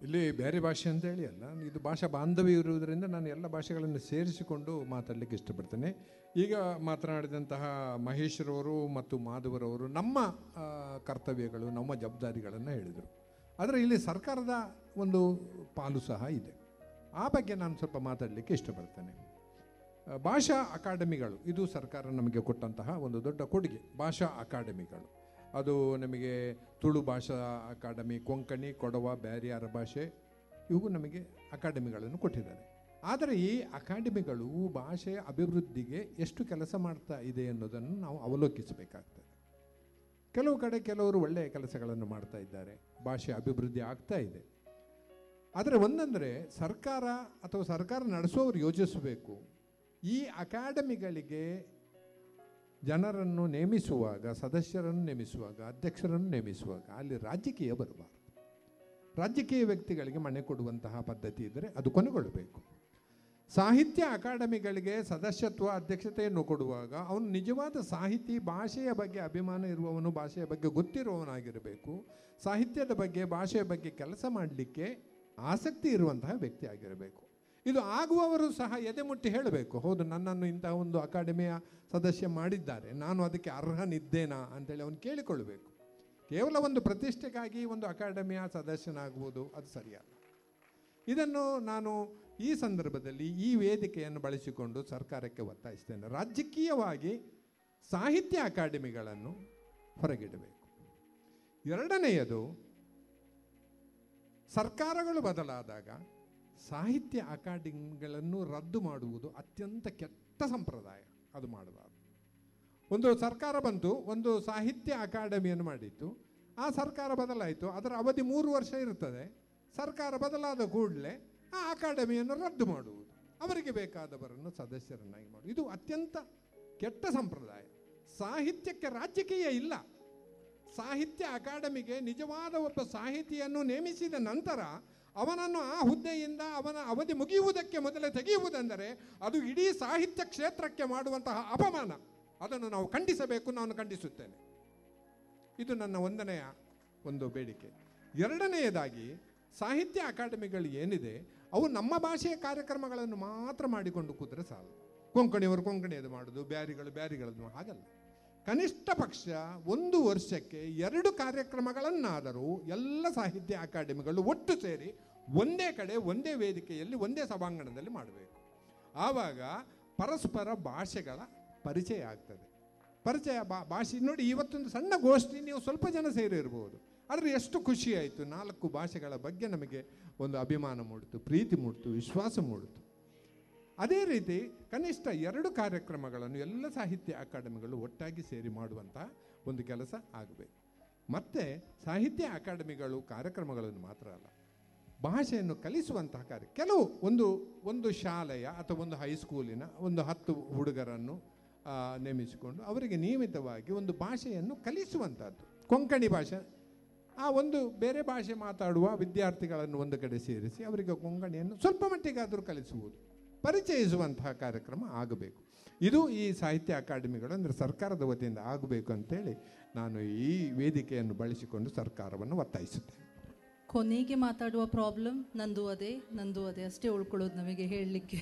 ಇಲ್ಲಿ ಬೇರೆ ಭಾಷೆ ಅಂತ ಹೇಳಿ ಅಲ್ಲ ಇದು ಭಾಷಾ ಬಾಂಧವ್ಯ ಇರುವುದರಿಂದ ನಾನು ಎಲ್ಲ ಭಾಷೆಗಳನ್ನು ಸೇರಿಸಿಕೊಂಡು ಮಾತಾಡಲಿಕ್ಕೆ ಇಷ್ಟಪಡ್ತೇನೆ ಈಗ ಮಾತನಾಡಿದಂತಹ ಮಹೇಶ್ರವರು ಮತ್ತು ಮಾಧವರವರು ನಮ್ಮ ಆ, ಕರ್ತವ್ಯಗಳು ನಮ್ಮ ಜವಾಬ್ದಾರಿಗಳನ್ನು ಹೇಳಿದರು ಆದರೆ ಇಲ್ಲಿ ಸರ್ಕಾರದ ಒಂದು ಪಾಲು ಸಹ ಇದೆ ಆ ಬಗ್ಗೆ ನಾನು ಸ್ವಲ್ಪ ಮಾತಾಡಲಿಕ್ಕೆ ಇಷ್ಟಪಡ್ತೇನೆ ಆ, ಭಾಷಾ ಅಕಾಡೆಮಿಗಳು ಇದು ಸರ್ಕಾರ ನಮಗೆ ಕೊಟ್ಟಂತಹ ಒಂದು ದೊಡ್ಡ ಕೊಡುಗೆ ಭಾಷಾ ಅಕಾಡೆಮಿಗಳು ಅದು ನಮಗೆ ತುಳು ಭಾಷಾ ಅಕಾಡೆಮಿ ಕೊಂಕಣಿ ಕೊಡವ ಬ್ಯಾರಿಯಾರ ಭಾಷೆ ಇವು ನಮಗೆ ಅಕಾಡೆಮಿಗಳನ್ನು ಕೊಟ್ಟಿದ್ದಾರೆ ಆದರೆ ಈ ಅಕಾಡೆಮಿಗಳು ಭಾಷೆಯ ಅಭಿವೃದ್ಧಿಗೆ ಎಷ್ಟು ಕೆಲಸ ಮಾಡ್ತಾ ಇದೆ ಅನ್ನೋದನ್ನು ನಾವು ಅವಲೋಕಿಸಬೇಕಾಗ್ತದೆ ಕೆಲವು ಕಡೆ ಕೆಲವರು ಒಳ್ಳೆಯ ಕೆಲಸಗಳನ್ನು ಮಾಡ್ತಾ ಇದ್ದಾರೆ ಭಾಷೆ ಅಭಿವೃದ್ಧಿ ಆಗ್ತಾ ಇದೆ ಆದರೆ ಒಂದಂದರೆ ಸರ್ಕಾರ ಅಥವಾ ಸರ್ಕಾರ ನಡೆಸೋರು ಯೋಚಿಸಬೇಕು ಈ ಅಕಾಡೆಮಿಗಳಿಗೆ ಜನರನ್ನು ನೇಮಿಸುವಾಗ ಸದಸ್ಯರನ್ನು ನೇಮಿಸುವಾಗ ಅಧ್ಯಕ್ಷರನ್ನು ನೇಮಿಸುವಾಗ ಅಲ್ಲಿ ರಾಜಕೀಯ ಬರಬಾರದು ರಾಜಕೀಯ ವ್ಯಕ್ತಿಗಳಿಗೆ ಮನೆ ಕೊಡುವಂತಹ ಪದ್ಧತಿ ಇದ್ದರೆ ಅದು ಕೊನೆಗೊಳ್ಳಬೇಕು ಸಾಹಿತ್ಯ ಅಕಾಡೆಮಿಗಳಿಗೆ ಸದಸ್ಯತ್ವ ಅಧ್ಯಕ್ಷತೆಯನ್ನು ಕೊಡುವಾಗ ಅವನು ನಿಜವಾದ ಸಾಹಿತಿ ಭಾಷೆಯ ಬಗ್ಗೆ ಅಭಿಮಾನ ಇರುವವನು ಭಾಷೆಯ ಬಗ್ಗೆ ಗೊತ್ತಿರುವವನಾಗಿರಬೇಕು ಸಾಹಿತ್ಯದ ಬಗ್ಗೆ ಭಾಷೆಯ ಬಗ್ಗೆ ಕೆಲಸ ಮಾಡಲಿಕ್ಕೆ ಆಸಕ್ತಿ ಇರುವಂತಹ ವ್ಯಕ್ತಿ ಆಗಿರಬೇಕು ಇದು ಆಗುವವರು ಸಹ ಎದೆ ಮುಟ್ಟಿ ಹೇಳಬೇಕು ಹೌದು ನನ್ನನ್ನು ಇಂತಹ ಒಂದು ಅಕಾಡೆಮಿಯ ಸದಸ್ಯ ಮಾಡಿದ್ದಾರೆ ನಾನು ಅದಕ್ಕೆ ಅರ್ಹನಿದ್ದೇನಾ ಅಂತೇಳಿ ಅವನು ಕೇಳಿಕೊಳ್ಳಬೇಕು ಕೇವಲ ಒಂದು ಪ್ರತಿಷ್ಠೆಗಾಗಿ ಒಂದು ಅಕಾಡೆಮಿಯ ಸದಸ್ಯನಾಗುವುದು ಅದು ಸರಿಯಲ್ಲ ಇದನ್ನು ನಾನು ಈ ಸಂದರ್ಭದಲ್ಲಿ ಈ ವೇದಿಕೆಯನ್ನು ಬಳಸಿಕೊಂಡು ಸರ್ಕಾರಕ್ಕೆ ಒತ್ತಾಯಿಸ್ತೇನೆ ರಾಜಕೀಯವಾಗಿ ಸಾಹಿತ್ಯ ಅಕಾಡೆಮಿಗಳನ್ನು ಹೊರಗಿಡಬೇಕು ಎರಡನೆಯದು ಸರ್ಕಾರಗಳು ಬದಲಾದಾಗ ಸಾಹಿತ್ಯ ಅಕಾಡೆಮಿಗಳನ್ನು ರದ್ದು ಮಾಡುವುದು ಅತ್ಯಂತ ಕೆಟ್ಟ ಸಂಪ್ರದಾಯ ಅದು ಮಾಡಬಾರ್ದು ಒಂದು ಸರ್ಕಾರ ಬಂತು ಒಂದು ಸಾಹಿತ್ಯ ಅಕಾಡೆಮಿಯನ್ನು ಮಾಡಿತ್ತು ಆ ಸರ್ಕಾರ ಬದಲಾಯಿತು ಅದರ ಅವಧಿ ಮೂರು ವರ್ಷ ಇರ್ತದೆ ಸರ್ಕಾರ ಬದಲಾದ ಕೂಡಲೇ ಆ ಅಕಾಡೆಮಿಯನ್ನು ರದ್ದು ಮಾಡುವುದು ಅವರಿಗೆ ಬೇಕಾದವರನ್ನು ಸದಸ್ಯರನ್ನಾಗಿ ಮಾಡುವುದು ಇದು ಅತ್ಯಂತ ಕೆಟ್ಟ ಸಂಪ್ರದಾಯ ಸಾಹಿತ್ಯಕ್ಕೆ ರಾಜಕೀಯ ಇಲ್ಲ ಸಾಹಿತ್ಯ ಅಕಾಡೆಮಿಗೆ ನಿಜವಾದ ಒಬ್ಬ ಸಾಹಿತಿಯನ್ನು ನೇಮಿಸಿದ ನಂತರ ಅವನನ್ನು ಆ ಹುದ್ದೆಯಿಂದ ಅವನ ಅವಧಿ ಮುಗಿಯುವುದಕ್ಕೆ ಮೊದಲೇ ತೆಗೆಯುವುದೆಂದರೆ ಅದು ಇಡೀ ಸಾಹಿತ್ಯ ಕ್ಷೇತ್ರಕ್ಕೆ ಮಾಡುವಂತಹ ಅಪಮಾನ ಅದನ್ನು ನಾವು ಖಂಡಿಸಬೇಕು ನಾನು ಖಂಡಿಸುತ್ತೇನೆ ಇದು ನನ್ನ ಒಂದನೆಯ ಒಂದು ಬೇಡಿಕೆ ಎರಡನೆಯದಾಗಿ ಸಾಹಿತ್ಯ ಅಕಾಡೆಮಿಗಳು ಏನಿದೆ ಅವು ನಮ್ಮ ಭಾಷೆಯ ಕಾರ್ಯಕ್ರಮಗಳನ್ನು ಮಾತ್ರ ಮಾಡಿಕೊಂಡು ಕೂತ್ರೆ ಸಾಲ ಕೊಂಕಣಿಯವರು ಕೊಂಕಣಿಯದು ಮಾಡೋದು ಬ್ಯಾರಿಗಳು ಬ್ಯಾರಿಗಳದ್ದು ಹಾಗಲ್ಲ ಕನಿಷ್ಠ ಪಕ್ಷ ಒಂದು ವರ್ಷಕ್ಕೆ ಎರಡು ಕಾರ್ಯಕ್ರಮಗಳನ್ನಾದರೂ ಎಲ್ಲ ಸಾಹಿತ್ಯ ಅಕಾಡೆಮಿಗಳು ಒಟ್ಟು ಸೇರಿ ಒಂದೇ ಕಡೆ ಒಂದೇ ವೇದಿಕೆಯಲ್ಲಿ ಒಂದೇ ಸಭಾಂಗಣದಲ್ಲಿ ಮಾಡಬೇಕು ಆವಾಗ ಪರಸ್ಪರ ಭಾಷೆಗಳ ಪರಿಚಯ ಆಗ್ತದೆ ಪರಿಚಯ ಬಾ ಭಾಷೆ ನೋಡಿ ಇವತ್ತೊಂದು ಸಣ್ಣ ಗೋಷ್ಠಿ ನೀವು ಸ್ವಲ್ಪ ಜನ ಸೇರಿರ್ಬೋದು ಆದರೆ ಎಷ್ಟು ಖುಷಿ ಆಯಿತು ನಾಲ್ಕು ಭಾಷೆಗಳ ಬಗ್ಗೆ ನಮಗೆ ಒಂದು ಅಭಿಮಾನ ಮೂಡಿತು ಪ್ರೀತಿ ಮೂಡಿತು ವಿಶ್ವಾಸ ಮೂಡಿತು ಅದೇ ರೀತಿ ಕನಿಷ್ಠ ಎರಡು ಕಾರ್ಯಕ್ರಮಗಳನ್ನು ಎಲ್ಲ ಸಾಹಿತ್ಯ ಅಕಾಡೆಮಿಗಳು ಒಟ್ಟಾಗಿ ಸೇರಿ ಮಾಡುವಂತಹ ಒಂದು ಕೆಲಸ ಆಗಬೇಕು ಮತ್ತು ಸಾಹಿತ್ಯ ಅಕಾಡೆಮಿಗಳು ಕಾರ್ಯಕ್ರಮಗಳನ್ನು ಮಾತ್ರ ಅಲ್ಲ ಭಾಷೆಯನ್ನು ಕಲಿಸುವಂತಹ ಕಾರ್ಯ ಕೆಲವು ಒಂದು ಒಂದು ಶಾಲೆಯ ಅಥವಾ ಒಂದು ಹೈಸ್ಕೂಲಿನ ಒಂದು ಹತ್ತು ಹುಡುಗರನ್ನು ಆ, ನೇಮಿಸಿಕೊಂಡು ಅವರಿಗೆ ನಿಯಮಿತವಾಗಿ ಒಂದು ಭಾಷೆಯನ್ನು ಕಲಿಸುವಂಥದ್ದು ಕೊಂಕಣಿ ಭಾಷೆ ಆ ಒಂದು ಬೇರೆ ಭಾಷೆ ಮಾತಾಡುವ ವಿದ್ಯಾರ್ಥಿಗಳನ್ನು ಒಂದು ಕಡೆ ಸೇರಿಸಿ ಅವರಿಗೆ ಕೊಂಕಣಿಯನ್ನು ಸ್ವಲ್ಪ ಮಟ್ಟಿಗಾದರೂ ಕಲಿಸುವುದು ಪರಿಚಯಿಸುವಂತಹ ಕಾರ್ಯಕ್ರಮ ಆಗಬೇಕು ಇದು ಈ ಸಾಹಿತ್ಯ ಅಕಾಡೆಮಿಗಳು ಅಂದರೆ ಸರ್ಕಾರದ ವತಿಯಿಂದ ಆಗಬೇಕು ಅಂತೇಳಿ ನಾನು ಈ ವೇದಿಕೆಯನ್ನು ಬಳಸಿಕೊಂಡು ಸರ್ಕಾರವನ್ನು ಒತ್ತಾಯಿಸುತ್ತೇನೆ ಕೊನೆಗೆ ಮಾತಾಡುವ ಪ್ರಾಬ್ಲಮ್ ನಂದು ಅದೇ ನಂದು ಅದೇ ಅಷ್ಟೇ ಉಳ್ಕೊಳ್ಳೋದು ನಮಗೆ ಹೇಳಲಿಕ್ಕೆ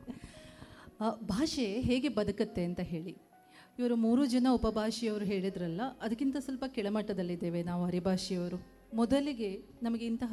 ಭಾಷೆ ಹೇಗೆ ಬದುಕತ್ತೆ ಅಂತ ಹೇಳಿ ಇವರು ಮೂರು ಜನ ಉಪಭಾಷೆಯವರು ಹೇಳಿದ್ರಲ್ಲ ಅದಕ್ಕಿಂತ ಸ್ವಲ್ಪ ಕೆಳಮಟ್ಟದಲ್ಲಿದ್ದೇವೆ ನಾವು ಹರಿಭಾಷೆಯವರು ಮೊದಲಿಗೆ ನಮಗೆ ಇಂತಹ